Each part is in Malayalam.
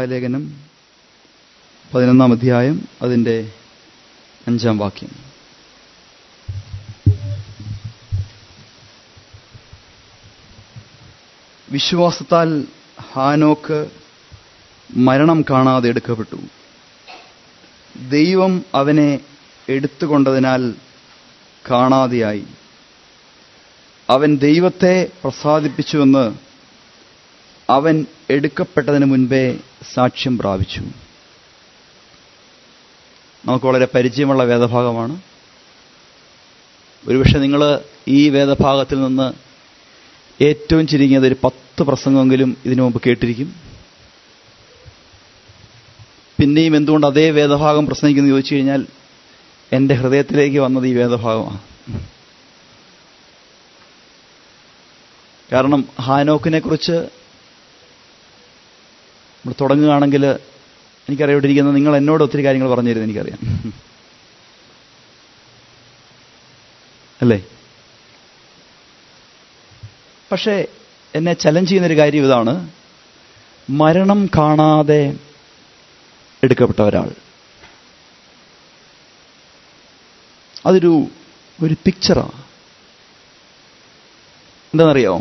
എബ്രായ ലേഖനം പതിനൊന്നാം അധ്യായം അതിൻ്റെ അഞ്ചാം വാക്യം വിശ്വാസത്താൽ ഹാനോക്ക് മരണം കാണാതെ എടുക്കപ്പെട്ടു ദൈവം അവനെ എടുത്തുകൊണ്ടതിനാൽ കാണാതെയായി അവൻ ദൈവത്തെ പ്രസാദിപ്പിച്ചുവെന്ന് അവൻ എടുക്കപ്പെട്ടതിന് മുൻപേ സാക്ഷ്യം പ്രാപിച്ചു നമുക്ക് വളരെ പരിചയമുള്ള വേദഭാഗമാണ് ഒരുപക്ഷെ നിങ്ങൾ ഈ വേദഭാഗത്തിൽ നിന്ന് ഏറ്റവും ചുരുങ്ങിയത് ഒരു പത്ത് പ്രസംഗമെങ്കിലും ഇതിനു മുമ്പ് കേട്ടിരിക്കും പിന്നെയും എന്തുകൊണ്ട് അതേ വേദഭാഗം പ്രസംഗിക്കുന്നു ചോദിച്ചു കഴിഞ്ഞാൽ എൻ്റെ ഹൃദയത്തിലേക്ക് വന്നത് ഈ വേദഭാഗമാണ് കാരണം ഹാനോക്കിനെ കുറിച്ച് നമ്മൾ തുടങ്ങുകയാണെങ്കിൽ എനിക്കറിയാം ഇവിടെ ഇരിക്കുന്ന നിങ്ങൾ എന്നോട് ഒത്തിരി കാര്യങ്ങൾ പറഞ്ഞു തരുന്നത് എനിക്കറിയാം അല്ലേ പക്ഷേ എന്നെ ചലഞ്ച് ചെയ്യുന്നൊരു കാര്യം ഇതാണ് മരണം കാണാതെ എടുക്കപ്പെട്ട ഒരാൾ അതൊരു ഒരു പിക്ചറാണ് എന്താണെന്നറിയോ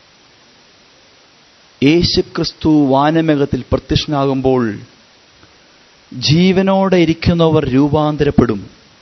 യേശുക്രിസ്തു വാനമേഘത്തിൽ പ്രത്യക്ഷനാകുമ്പോൾ ജീവനോടെ ഇരിക്കുന്നവർ രൂപാന്തരപ്പെടും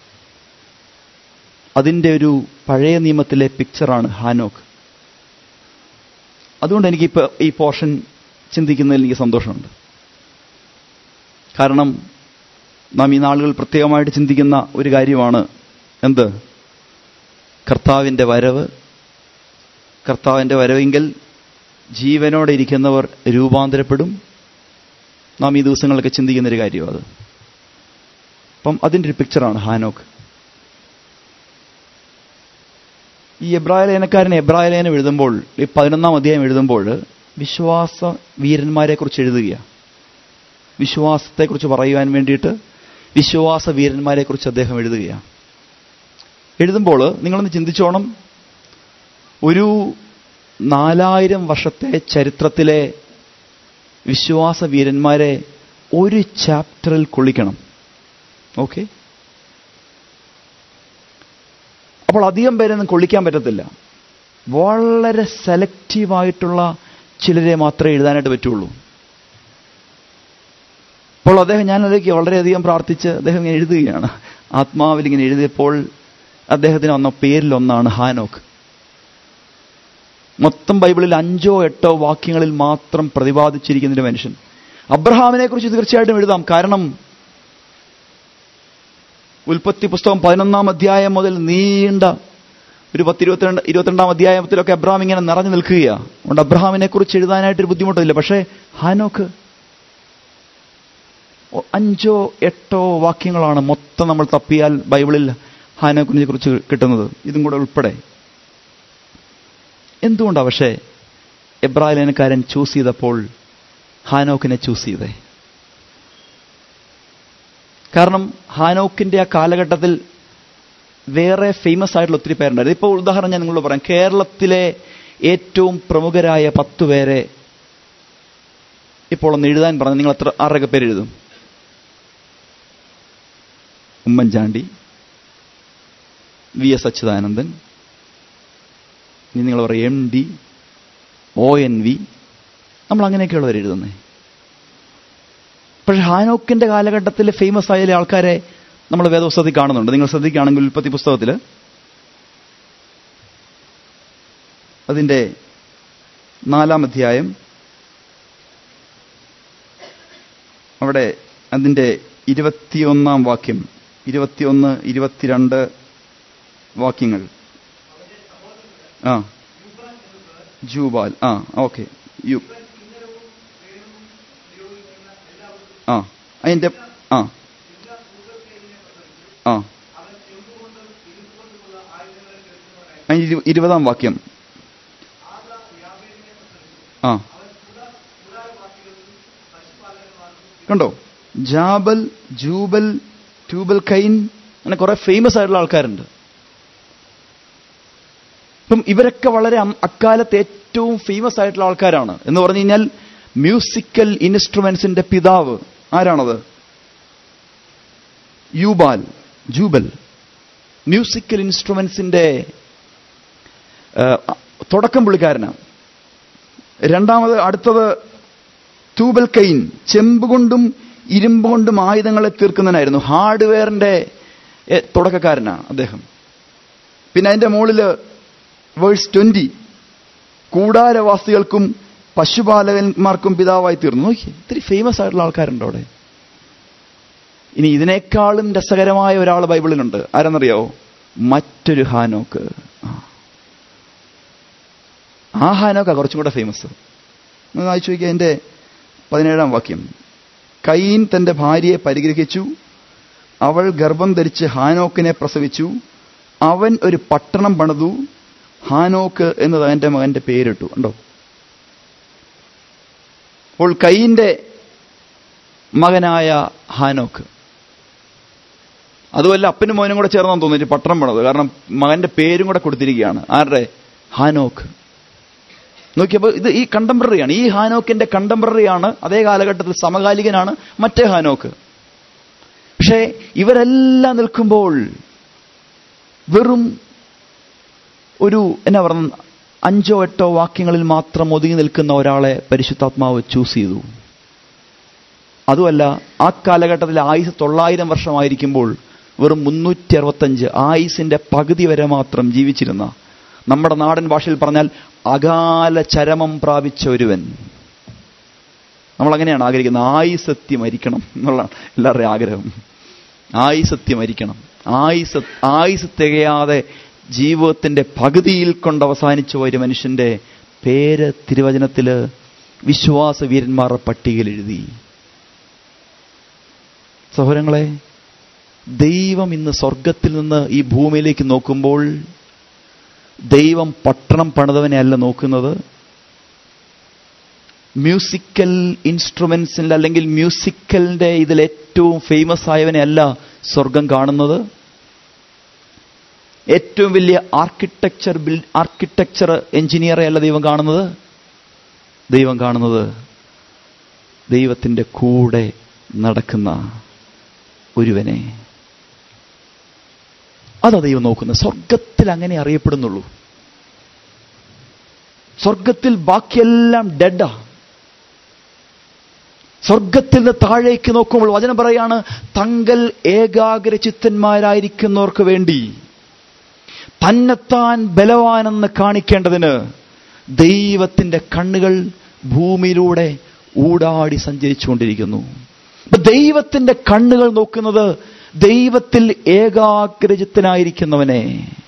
അതിൻ്റെ ഒരു പഴയ നിയമത്തിലെ പിക്ചറാണ് ഹാനോക്ക് അതുകൊണ്ട് എനിക്കിപ്പോൾ ഈ പോർഷൻ ചിന്തിക്കുന്നതിൽ എനിക്ക് സന്തോഷമുണ്ട് കാരണം നാം ഈ നാളുകൾ പ്രത്യേകമായിട്ട് ചിന്തിക്കുന്ന ഒരു കാര്യമാണ് എന്ത് കർത്താവിൻ്റെ വരവ് കർത്താവിൻ്റെ വരവെങ്കിൽ ജീവനോടെ ഇരിക്കുന്നവർ രൂപാന്തരപ്പെടും നാം ഈ ദിവസങ്ങളൊക്കെ ചിന്തിക്കുന്നൊരു കാര്യം അത് അപ്പം അതിൻ്റെ ഒരു പിക്ചറാണ് ഹാനോക്ക് ഈ എബ്രായ ലേനക്കാരൻ എബ്രായ ലേനം എഴുതുമ്പോൾ ഈ പതിനൊന്നാം അധ്യായം എഴുതുമ്പോൾ വിശ്വാസ വീരന്മാരെ കുറിച്ച് എഴുതുകയാണ് വിശ്വാസത്തെക്കുറിച്ച് പറയുവാൻ വേണ്ടിയിട്ട് വിശ്വാസ വീരന്മാരെ കുറിച്ച് അദ്ദേഹം എഴുതുകയാണ് എഴുതുമ്പോൾ നിങ്ങളൊന്ന് ചിന്തിച്ചോണം ഒരു നാലായിരം വർഷത്തെ ചരിത്രത്തിലെ വിശ്വാസ വീരന്മാരെ ഒരു ചാപ്റ്ററിൽ കൊള്ളിക്കണം ഓക്കെ അപ്പോൾ അധികം പേരൊന്നും കൊള്ളിക്കാൻ പറ്റത്തില്ല വളരെ സെലക്റ്റീവായിട്ടുള്ള ചിലരെ മാത്രമേ എഴുതാനായിട്ട് പറ്റുള്ളൂ അപ്പോൾ അദ്ദേഹം ഞാൻ അതിലേക്ക് വളരെയധികം പ്രാർത്ഥിച്ച് അദ്ദേഹം ഇങ്ങനെ എഴുതുകയാണ് ആത്മാവിൽ ഇങ്ങനെ എഴുതിയപ്പോൾ അദ്ദേഹത്തിന് വന്ന പേരിലൊന്നാണ് ഹാനോക്ക് മൊത്തം ബൈബിളിൽ അഞ്ചോ എട്ടോ വാക്യങ്ങളിൽ മാത്രം പ്രതിപാദിച്ചിരിക്കുന്ന ഒരു മനുഷ്യൻ അബ്രഹാമിനെ കുറിച്ച് തീർച്ചയായിട്ടും എഴുതാം കാരണം ഉൽപ്പത്തി പുസ്തകം പതിനൊന്നാം അധ്യായം മുതൽ നീണ്ട ഒരു പത്ത് ഇരുപത്തിരണ്ട് ഇരുപത്തിരണ്ടാം അധ്യായത്തിലൊക്കെ അബ്രഹാം ഇങ്ങനെ നിറഞ്ഞു നിൽക്കുകയാണ് അതുകൊണ്ട് അബ്രഹാമിനെ കുറിച്ച് എഴുതാനായിട്ടൊരു ബുദ്ധിമുട്ടില്ല പക്ഷേ ഹാനോക്ക് അഞ്ചോ എട്ടോ വാക്യങ്ങളാണ് മൊത്തം നമ്മൾ തപ്പിയാൽ ബൈബിളിൽ ഹാനോക്കിനെ കുറിച്ച് കിട്ടുന്നത് ഇതും കൂടെ ഉൾപ്പെടെ എന്തുകൊണ്ടാണ് പക്ഷേ എബ്രാഹിലേനക്കാരൻ ചൂസ് ചെയ്തപ്പോൾ ഹാനോക്കിനെ ചൂസ് ചെയ്തേ കാരണം ഹാനോക്കിന്റെ ആ കാലഘട്ടത്തിൽ വേറെ ഫേമസ് ആയിട്ടുള്ള ഒത്തിരി പേരുണ്ടായിരുന്നു ഇപ്പോൾ ഉദാഹരണം ഞാൻ നിങ്ങളോട് പറയാം കേരളത്തിലെ ഏറ്റവും പ്രമുഖരായ പത്ത് പേരെ ഇപ്പോൾ ഒന്ന് എഴുതാൻ പറഞ്ഞു നിങ്ങൾ എത്ര ആറൊക്കെ പേര് എഴുതും ഉമ്മൻചാണ്ടി വി എസ് അച്യുതാനന്ദൻ ഇനി നിങ്ങൾ പറയും M D O N V നമ്മൾ അങ്ങനെയൊക്കെയുള്ളവർ എഴുതുന്നേ പക്ഷെ ഹാനോക്കിന്റെ കാലഘട്ടത്തിൽ ഫേമസ് ആയ ആൾക്കാരെ നമ്മൾ വേദപുസ്തകത്തിൽ കാണുന്നുണ്ട് നിങ്ങൾ ശ്രദ്ധിക്കുകയാണെങ്കിൽ ഉൽപ്പത്തി പുസ്തകത്തിൽ അതിന്റെ നാലാം അധ്യായം അവിടെ അതിന്റെ ഇരുപത്തിയൊന്നാം വാക്യം ഇരുപത്തിയൊന്ന് ഇരുപത്തിരണ്ട് വാക്യങ്ങൾ ആ ജൂബാൽ ആ ഓക്കെ യു ആ അതിന്റെ ആ ആ അതിന് ഇരുപതാം വാക്യം ആ കണ്ടോ ജാബൽ ജൂബൽ ട്യൂബൽ കൈൻ അങ്ങനെ കുറെ ഫേമസ് ആയിട്ടുള്ള ആൾക്കാരുണ്ട് ഇപ്പം ഇവരൊക്കെ വളരെ അക്കാലത്ത് ഏറ്റവും ഫേമസ് ആയിട്ടുള്ള ആൾക്കാരാണ് എന്ന് പറഞ്ഞു കഴിഞ്ഞാൽ മ്യൂസിക്കൽ ഇൻസ്ട്രുമെന്റ്സിന്റെ പിതാവ് ആരാണത് യൂബാൽ ജൂബൽ മ്യൂസിക്കൽ ഇൻസ്ട്രുമെന്റ്സിന്റെ തുടക്കം പുള്ളിക്കാരനാണ് രണ്ടാമത് അടുത്തത് തൂബൽ കെയിൻ ചെമ്പ് കൊണ്ടും ഇരുമ്പ് കൊണ്ടും ആയുധങ്ങളെ തീർക്കുന്നതിനായിരുന്നു ഹാർഡ്വെയറിന്റെ എ, തുടക്കക്കാരനാണ് അദ്ദേഹം പിന്നെ അതിന്റെ മുകളില് വേഴ്സ് ട്വന്റി കൂടാരവാസികൾക്കും പശുപാലകന്മാർക്കും പിതാവായി തീർന്നു നോക്കി ഇത്തിരി ഫേമസ് ആയിട്ടുള്ള ആൾക്കാരുണ്ട് അവിടെ ഇനി ഇതിനേക്കാളും രസകരമായ ഒരാൾ ബൈബിളിലുണ്ട് ആരെന്നറിയാവോ മറ്റൊരു ഹാനോക്ക് ആ. ആ ഹാനോക്ക കുറച്ചും കൂടെ ഫേമസ് ഒന്ന് വായിച്ചു നോക്കിയാൽ എന്റെ പതിനേഴാം വാക്യം കൈൻ തന്റെ ഭാര്യയെ പരിഗ്രഹിച്ചു അവൾ ഗർഭം ധരിച്ച് ഹാനോക്കിനെ പ്രസവിച്ചു അവൻ ഒരു പട്ടണം പണിതു ഹാനോക്ക് എന്നത് അവന്റെ മകന്റെ പേരിട്ടു ഉണ്ടോ അപ്പോൾ കൈയിന്റെ മകനായ ഹാനോക്ക് അതുമല്ല അപ്പനും മോനും കൂടെ ചേർന്നാന്ന് തോന്നിയിട്ട് പട്ടണം പണത് കാരണം മകന്റെ പേരും കൂടെ കൊടുത്തിരിക്കുകയാണ് ആരുടെ ഹാനോക്ക് നോക്കിയപ്പോൾ ഇത് ഈ കണ്ടംപററിയാണ് ഈ ഹാനോക്കിന്റെ കണ്ടംപററിയാണ് അതേ കാലഘട്ടത്തിൽ സമകാലികനാണ് മറ്റേ ഹാനോക്ക് പക്ഷേ ഇവരെല്ലാം നിൽക്കുമ്പോൾ വെറും ഒരു എന്നാ പറയുന്നത് അഞ്ചോ എട്ടോ വാക്യങ്ങളിൽ മാത്രം ഒതുങ്ങി നിൽക്കുന്ന ഒരാളെ പരിശുദ്ധാത്മാവ് ചൂസ് ചെയ്തു അതുമല്ല ആ കാലഘട്ടത്തിൽ ആയുസ് തൊള്ളായിരം വർഷമായിരിക്കുമ്പോൾ വെറും മുന്നൂറ്റി അറുപത്തഞ്ച് ആയുസിന്റെ പകുതി വരെ മാത്രം ജീവിച്ചിരുന്ന നമ്മുടെ നാടൻ ഭാഷയിൽ പറഞ്ഞാൽ അകാല ചരമം പ്രാപിച്ച ഒരുവൻ നമ്മൾ അങ്ങനെയാണ് ആഗ്രഹിക്കുന്നത് ആയുസത്യം മരിക്കണം എന്നുള്ളതാണ് എല്ലാവരുടെയും ആഗ്രഹം ആയുസത്യം മരിക്കണം ആയുസ് ആയുസ് തികയാതെ ജീവിതത്തിന്റെ പകുതിയിൽ കൊണ്ട് അവസാനിച്ച ഒരു മനുഷ്യന്റെ പേര് തിരുവചനത്തില് വിശ്വാസ വീരന്മാരുടെ പട്ടികയിൽ എഴുതി സഹോദരങ്ങളെ ദൈവം ഇന്ന് സ്വർഗത്തിൽ നിന്ന് ഈ ഭൂമിയിലേക്ക് നോക്കുമ്പോൾ ദൈവം പട്ടണം പണിതവനെ അല്ല നോക്കുന്നത് മ്യൂസിക്കൽ ഇൻസ്ട്രുമെന്റ്സിൽ അല്ലെങ്കിൽ മ്യൂസിക്കലിന്റെ ഇതിൽ ഏറ്റവും ഫേമസ് ആയവനെ അല്ല സ്വർഗം കാണുന്നത് ഏറ്റവും വലിയ ആർക്കിടെക്ചർ ബിൽ ആർക്കിടെക്ചർ എഞ്ചിനീയറെ അല്ല ദൈവം കാണുന്നത് ദൈവം കാണുന്നത് ദൈവത്തിന്റെ കൂടെ നടക്കുന്ന ഒരുവനെ അതാ ദൈവം നോക്കുന്നത് സ്വർഗത്തിൽ അങ്ങനെ അറിയപ്പെടുന്നുള്ളൂ സ്വർഗത്തിൽ ബാക്കിയെല്ലാം ഡെഡാ സ്വർഗത്തിൽ നിന്ന് താഴേക്ക് നോക്കുമ്പോൾ വചനം പറയാണ് തങ്കൽ ഏകാഗ്രചിത്തന്മാരായിരിക്കുന്നവർക്ക് വേണ്ടി തന്നെത്താൻ ബലവാനെന്ന് കാണിക്കേണ്ടതിന് ദൈവത്തിന്റെ കണ്ണുകൾ ഭൂമിയിലൂടെ ഊടാടി സഞ്ചരിച്ചുകൊണ്ടിരിക്കുന്നു അപ്പൊ ദൈവത്തിന്റെ കണ്ണുകൾ നോക്കുന്നത് ദൈവത്തിൽ ഏകാഗ്രചിത്തനായിരിക്കുന്നവനെ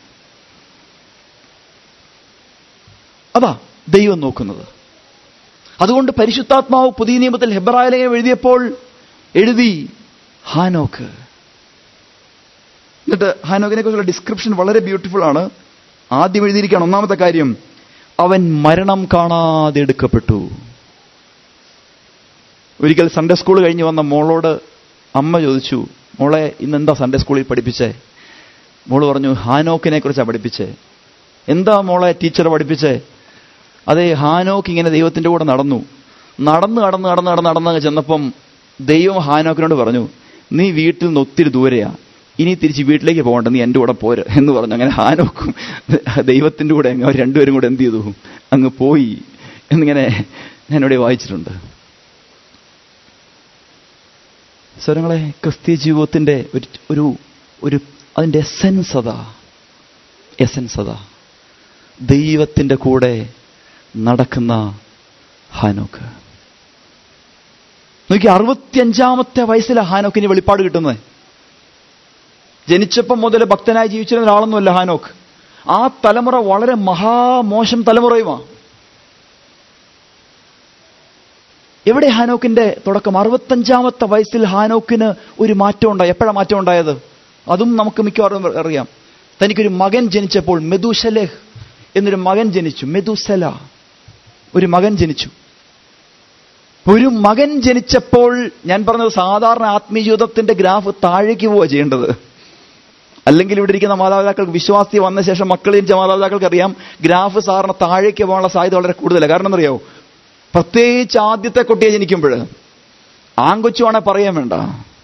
അതാ ദൈവം നോക്കുന്നത് അതുകൊണ്ട് പരിശുദ്ധാത്മാവ് പുതിയ നിയമത്തിൽ ഹെബ്രായലേഖനം എഴുതിയപ്പോൾ എഴുതി ഹാനോക്ക് എന്നിട്ട് ഹാനോക്കിനെ കുറിച്ചുള്ള ഡിസ്ക്രിപ്ഷൻ വളരെ ബ്യൂട്ടിഫുൾ ആണ് ആദ്യം എഴുതിയിരിക്കുകയാണ് ഒന്നാമത്തെ കാര്യം അവൻ മരണം കാണാതെ എടുക്കപ്പെട്ടു ഒരിക്കൽ സൺഡേ സ്കൂൾ കഴിഞ്ഞ് വന്ന മോളോട് അമ്മ ചോദിച്ചു മോളെ ഇന്ന് എന്താ സൺഡേ സ്കൂളിൽ പഠിപ്പിച്ചേ മോള് പറഞ്ഞു ഹാനോക്കിനെ കുറിച്ചാണ് പഠിപ്പിച്ചേ എന്താ മോളെ ടീച്ചർ പഠിപ്പിച്ചേ അതെ ഹാനോക്ക് ഇങ്ങനെ ദൈവത്തിന്റെ കൂടെ നടന്നു നടന്ന് നടന്ന് നടന്ന് നടന്ന് നടന്ന് ചെന്നപ്പം ദൈവം ഹാനോക്കിനോട് പറഞ്ഞു നീ വീട്ടിൽ നിന്ന് ഒത്തിരി ദൂരെയാ ഇനി തിരിച്ച് വീട്ടിലേക്ക് പോകണ്ട നീ എൻ്റെ കൂടെ പോര് എന്ന് പറഞ്ഞു അങ്ങനെ ഹാനോക്കും ദൈവത്തിന്റെ കൂടെ അങ്ങ് അവർ രണ്ടുപേരും കൂടെ എന്ത് ചെയ്തു അങ്ങ് പോയി എന്നിങ്ങനെ ഞാനിവിടെ വായിച്ചിട്ടുണ്ട് സ്വരങ്ങളെ ക്രിസ്തീയ ജീവിതത്തിന്റെ ഒരു ഒരു ഒരു അതിന്റെ എസെൻസ് അതാ എസെൻസ് അതാ ദൈവത്തിന്റെ കൂടെ നടക്കുന്ന ഹാനോക്ക് നോക്കി അറുപത്തിയഞ്ചാമത്തെ വയസ്സിലാണ് ഹാനോക്കിന് വെളിപ്പാട് കിട്ടുന്നത് ജനിച്ചപ്പം മുതൽ ഭക്തനായി ജീവിച്ചിരുന്ന ഒരാളൊന്നുമല്ല ഹാനോക്ക് ആ തലമുറ വളരെ മഹാമോശം തലമുറയുമാണ് എവിടെ ഹാനോക്കിന്റെ തുടക്കം അറുപത്തഞ്ചാമത്തെ വയസ്സിൽ ഹാനോക്കിന് ഒരു മാറ്റം ഉണ്ടായി എപ്പോഴാണ് മാറ്റം ഉണ്ടായത് അതും നമുക്ക് മിക്കവാറും അറിയാം തനിക്കൊരു മകൻ ജനിച്ചപ്പോൾ മെതുശലേഹ് എന്നൊരു മകൻ ജനിച്ചു മെതുസല ഒരു മകൻ ജനിച്ചു ഒരു മകൻ ജനിച്ചപ്പോൾ ഞാൻ പറഞ്ഞത് സാധാരണ ആത്മീയ ജീവിതത്തിന്റെ ഗ്രാഫ് താഴേക്ക് പോവുക ചെയ്യേണ്ടത് അല്ലെങ്കിൽ ഇവിടെ ഇരിക്കുന്ന മാതാപിതാക്കൾക്ക് വിശ്വാസി വന്ന ശേഷം മക്കൾ ജനിച്ച മാതാപിതാക്കൾക്ക് അറിയാം ഗ്രാഫ് സാറിന് താഴേക്ക് പോകാനുള്ള സാധ്യത വളരെ കൂടുതലാണ് കാരണം എന്നറിയാവോ പ്രത്യേകിച്ച് ആദ്യത്തെ കുട്ടിയെ ജനിക്കുമ്പോൾ ആൺകൊച്ചുവാണെ പറയാൻ വേണ്ട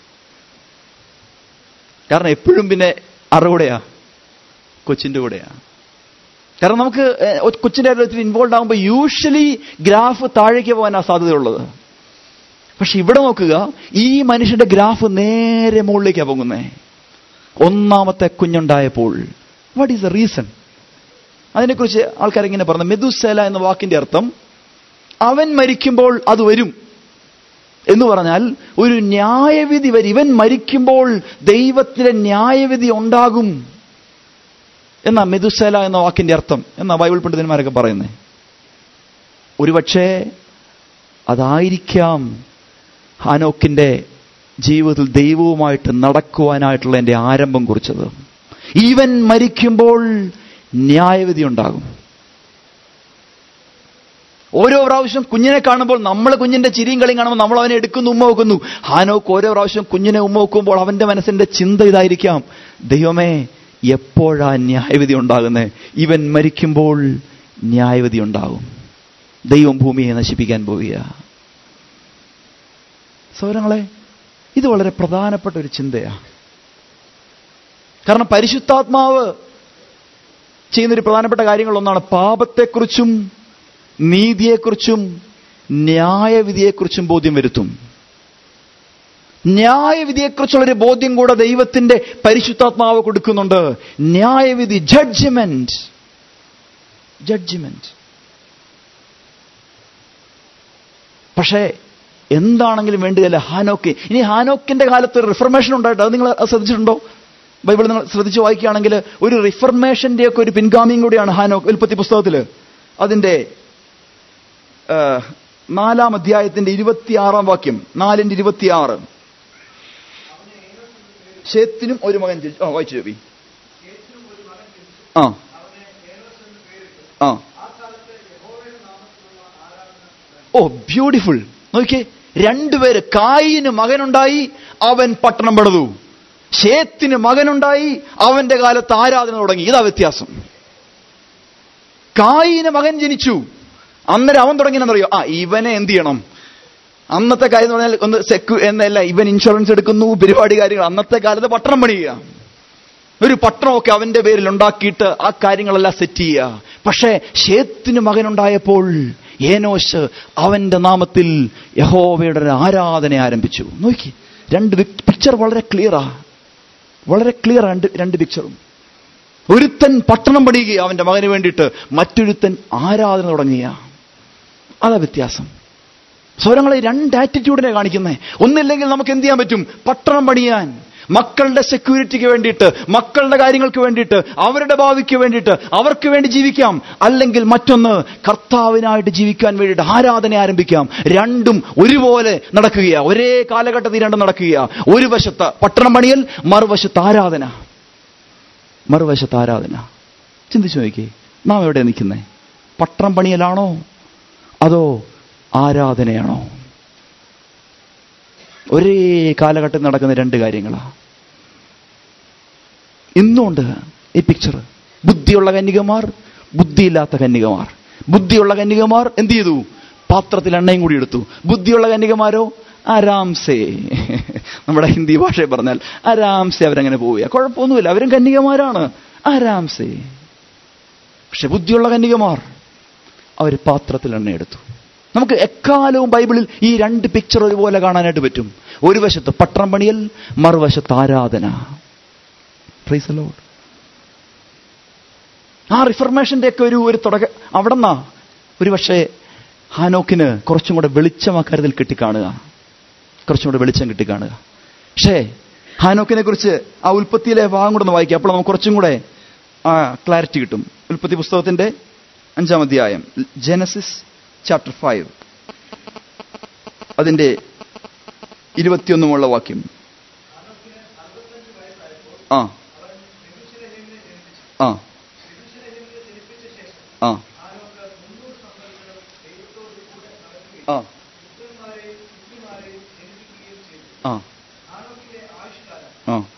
കാരണം എപ്പോഴും പിന്നെ ആരുടെ കൂടെയാ കൊച്ചിന്റെ കൂടെയാ കാരണം നമുക്ക് ഏഹ്, ഒ- കൊച്ചിന്റെ കാര്യത്തിൽ ഇൻവോൾവ് ആകുമ്പോൾ യൂഷ്വലി ഗ്രാഫ് താഴേക്ക് പോകാനാ സാധ്യതയുള്ളത് പക്ഷെ ഇവിടെ നോക്കുക ഈ മനുഷ്യന്റെ ഗ്രാഫ് നേരെ മുകളിലേക്കാണ് പോകുന്നേ ഒന്നാമത്തെ കുഞ്ഞുണ്ടായപ്പോൾ വാട്ട് ഈസ് ദ റീസൺ അതിനെക്കുറിച്ച് ആൾക്കാർ ഇങ്ങനെ പറഞ്ഞു മെതുസേല എന്ന വാക്കിന്റെ അർത്ഥം അവൻ മരിക്കുമ്പോൾ അത് വരും എന്ന് പറഞ്ഞാൽ ഒരു ന്യായവിധി വരും ഇവൻ മരിക്കുമ്പോൾ ദൈവത്തിന്റെ ന്യായവിധി ഉണ്ടാകും എന്നാ മെതുസേല എന്ന വാക്കിന്റെ അർത്ഥം എന്നാ ബൈബിൾ പണ്ഡിതന്മാരൊക്കെ പറയുന്നത് ഒരുപക്ഷേ അതായിരിക്കാം ഹാനോക്കിന്റെ ജീവിതത്തിൽ ദൈവവുമായിട്ട് നടക്കുവാനായിട്ടുള്ള എൻ്റെ ആരംഭം കുറിച്ചത് ഈവൻ മരിക്കുമ്പോൾ ന്യായവിധി ഉണ്ടാകും ഓരോ പ്രാവശ്യം കുഞ്ഞിനെ കാണുമ്പോൾ നമ്മൾ കുഞ്ഞിന്റെ ചിരിയും കളിയും കാണുമ്പോൾ നമ്മൾ അവനെ എടുക്കുന്നു ഉമ്മ വെക്കുന്നു ഹാനോക്ക് ഓരോ പ്രാവശ്യം കുഞ്ഞിനെ ഉമ്മ വെക്കുമ്പോൾ അവന്റെ മനസ്സിന്റെ ചിന്ത ഇതായിരിക്കാം ദൈവമേ എപ്പോഴാ ന്യായവിധി ഉണ്ടാകുന്നത് ഇവൻ മരിക്കുമ്പോൾ ന്യായവിധി ഉണ്ടാകും ദൈവം ഭൂമിയെ നശിപ്പിക്കാൻ പോവുക സൗരങ്ങളെ ഇത് വളരെ പ്രധാനപ്പെട്ട ഒരു ചിന്തയാണ് കാരണം പരിശുദ്ധാത്മാവ് ചെയ്യുന്നൊരു പ്രധാനപ്പെട്ട കാര്യങ്ങളൊന്നാണ് പാപത്തെക്കുറിച്ചും നീതിയെക്കുറിച്ചും ന്യായവിധിയെക്കുറിച്ചും ബോധ്യം വരുത്തും ന്യായവിധിയെക്കുറിച്ചുള്ളൊരു ബോധ്യം കൂടെ ദൈവത്തിന്റെ പരിശുദ്ധാത്മാവ് കൊടുക്കുന്നുണ്ട് ന്യായവിധി ജഡ്ജ്മെന്റ് ജഡ്ജ്മെന്റ് പക്ഷേ എന്താണെങ്കിലും വേണ്ടിയല്ല ഹാനോക്ക് ഇനി ഹാനോക്കിന്റെ കാലത്ത് ഒരു റിഫർമേഷൻ ഉണ്ടായിട്ട് അത് നിങ്ങൾ ശ്രദ്ധിച്ചിട്ടുണ്ടോ ബൈബിൾ നിങ്ങൾ ശ്രദ്ധിച്ച് വായിക്കുകയാണെങ്കിൽ ഒരു റിഫർമേഷന്റെ ഒക്കെ ഒരു പിൻഗാമിയും കൂടിയാണ് ഹാനോക്ക് ഉൽപ്പത്തി പുസ്തകത്തില് അതിന്റെ ആ, നാലാം അധ്യായത്തിന്റെ ഇരുപത്തിയാറാം വാക്യം നാലിന്റെ ഇരുപത്തിയാറ് ഷേത്തിനും ഒരു മകൻ ജനിച്ചു ആ വായിച്ചു ചോബി ആ ആ ഓ ബ്യൂട്ടിഫുൾ നോക്കിയേ രണ്ടുപേര് കായിന് മകനുണ്ടായി അവൻ പട്ടണം പണിതു ഷേത്തിന് മകനുണ്ടായി അവന്റെ കാലത്ത് ആരാധന തുടങ്ങി ഇതാ വ്യത്യാസം കായിന് മകൻ ജനിച്ചു അന്നേരം അവൻ തുടങ്ങിയെന്നറിയോ ആ ഇവനെ എന്ത് ചെയ്യണം അന്നത്തെ കാര്യം എന്ന് പറഞ്ഞാൽ ഒന്ന് സെക്യു എന്നല്ല ഇവൻ ഇൻഷുറൻസ് എടുക്കുന്നു പരിപാടി കാര്യങ്ങൾ അന്നത്തെ കാലത്ത് പട്ടണം പണിയുക ഒരു പട്ടണമൊക്കെ അവന്റെ പേരിൽ ഉണ്ടാക്കിയിട്ട് ആ കാര്യങ്ങളെല്ലാം സെറ്റ് ചെയ്യുക പക്ഷേ ഷേത്തിന് മകനുണ്ടായപ്പോൾ ഏനോശ് അവന്റെ നാമത്തിൽ യഹോവയുടെ ഒരു ആരാധന ആരംഭിച്ചു നോക്കി രണ്ട് പിക്ചർ വളരെ ക്ലിയറാ വളരെ ക്ലിയർ രണ്ട് രണ്ട് പിക്ചറും ഒരുത്തൻ പട്ടണം പണിയുക അവന്റെ മകന് വേണ്ടിയിട്ട് മറ്റൊരുത്തൻ ആരാധന തുടങ്ങിയ അതാ വ്യത്യാസം സ്വരങ്ങളെ രണ്ട് ആറ്റിറ്റ്യൂഡിനെ കാണിക്കുന്നേ ഒന്നില്ലെങ്കിൽ നമുക്ക് എന്ത് ചെയ്യാൻ പറ്റും പട്ടണം പണിയാൻ മക്കളുടെ സെക്യൂരിറ്റിക്ക് വേണ്ടിയിട്ട് മക്കളുടെ കാര്യങ്ങൾക്ക് വേണ്ടിയിട്ട് അവരുടെ ഭാവിക്ക് വേണ്ടിയിട്ട് അവർക്ക് വേണ്ടി ജീവിക്കാം അല്ലെങ്കിൽ മറ്റൊന്ന് കർത്താവിനായിട്ട് ജീവിക്കാൻ വേണ്ടിയിട്ട് ആരാധന ആരംഭിക്കാം രണ്ടും ഒരുപോലെ നടക്കുകയാ ഒരേ കാലഘട്ടത്തിൽ രണ്ടും നടക്കുകയാ ഒരു വശത്ത് പട്ടണം പണിയൽ മറുവശത്ത് ആരാധന മറുവശത്ത് ആരാധന ചിന്തിച്ചു നോക്കിയേ നാം എവിടെ നിൽക്കുന്നേ പട്ടണം പണിയലാണോ അതോ ആരാധനയാണോ ഒരേ കാലഘട്ടത്തിൽ നടക്കുന്ന രണ്ട് കാര്യങ്ങളാണ് ഇന്നുണ്ട് ഈ പിക്ചർ ബുദ്ധിയുള്ള കന്യകമാർ ബുദ്ധിയില്ലാത്ത കന്യകമാർ ബുദ്ധിയുള്ള കന്യകമാർ എന്ത് ചെയ്തു പാത്രത്തിൽ എണ്ണയും കൂടി എടുത്തു ബുദ്ധിയുള്ള കന്യകമാരോ ആരാംസേ നമ്മുടെ ഹിന്ദി ഭാഷയെ പറഞ്ഞാൽ ആരാംസേ അവരങ്ങനെ പോവുക കുഴപ്പമൊന്നുമില്ല അവരും കന്യകമാരാണ് ആരാംസേ പക്ഷെ ബുദ്ധിയുള്ള കന്യകമാർ അവർ പാത്രത്തിൽ എണ്ണ എടുത്തു നമുക്ക് എക്കാലവും ബൈബിളിൽ ഈ രണ്ട് പിക്ചർ ഒരുപോലെ കാണാനായിട്ട് പറ്റും ഒരു വശത്ത് പട്ടണം പണിയൽ മറുവശത്ത് ആരാധന പ്രൈസ് ലോഡ് ആ റിഫർമേഷന്റെ ഒക്കെ ഒരു ഒരു തുടക്ക അവിടെ നിന്നാ ഒരു പക്ഷേ ഹാനോക്കിന് കുറച്ചും കൂടെ വെളിച്ചം ആ കാര്യത്തിൽ കിട്ടിക്കാണുക കുറച്ചും കൂടെ വെളിച്ചം കിട്ടിക്കാണുക പക്ഷേ ഹാനോക്കിനെ കുറിച്ച് ആ ഉൽപ്പത്തിയിലെ ഭാഗം കൂടെ ഒന്ന് വായിക്കുക അപ്പോൾ നമുക്ക് കുറച്ചും കൂടെ ആ ക്ലാരിറ്റി കിട്ടും ഉൽപ്പത്തി പുസ്തകത്തിന്റെ അഞ്ചാം അധ്യായം ജനസിസ് ചാപ്റ്റർ ഫൈവ് അതിന്റെ ഇരുപത്തിയൊന്നുമുള്ള വാക്യം ആ ആ ആ ആ ആ ആ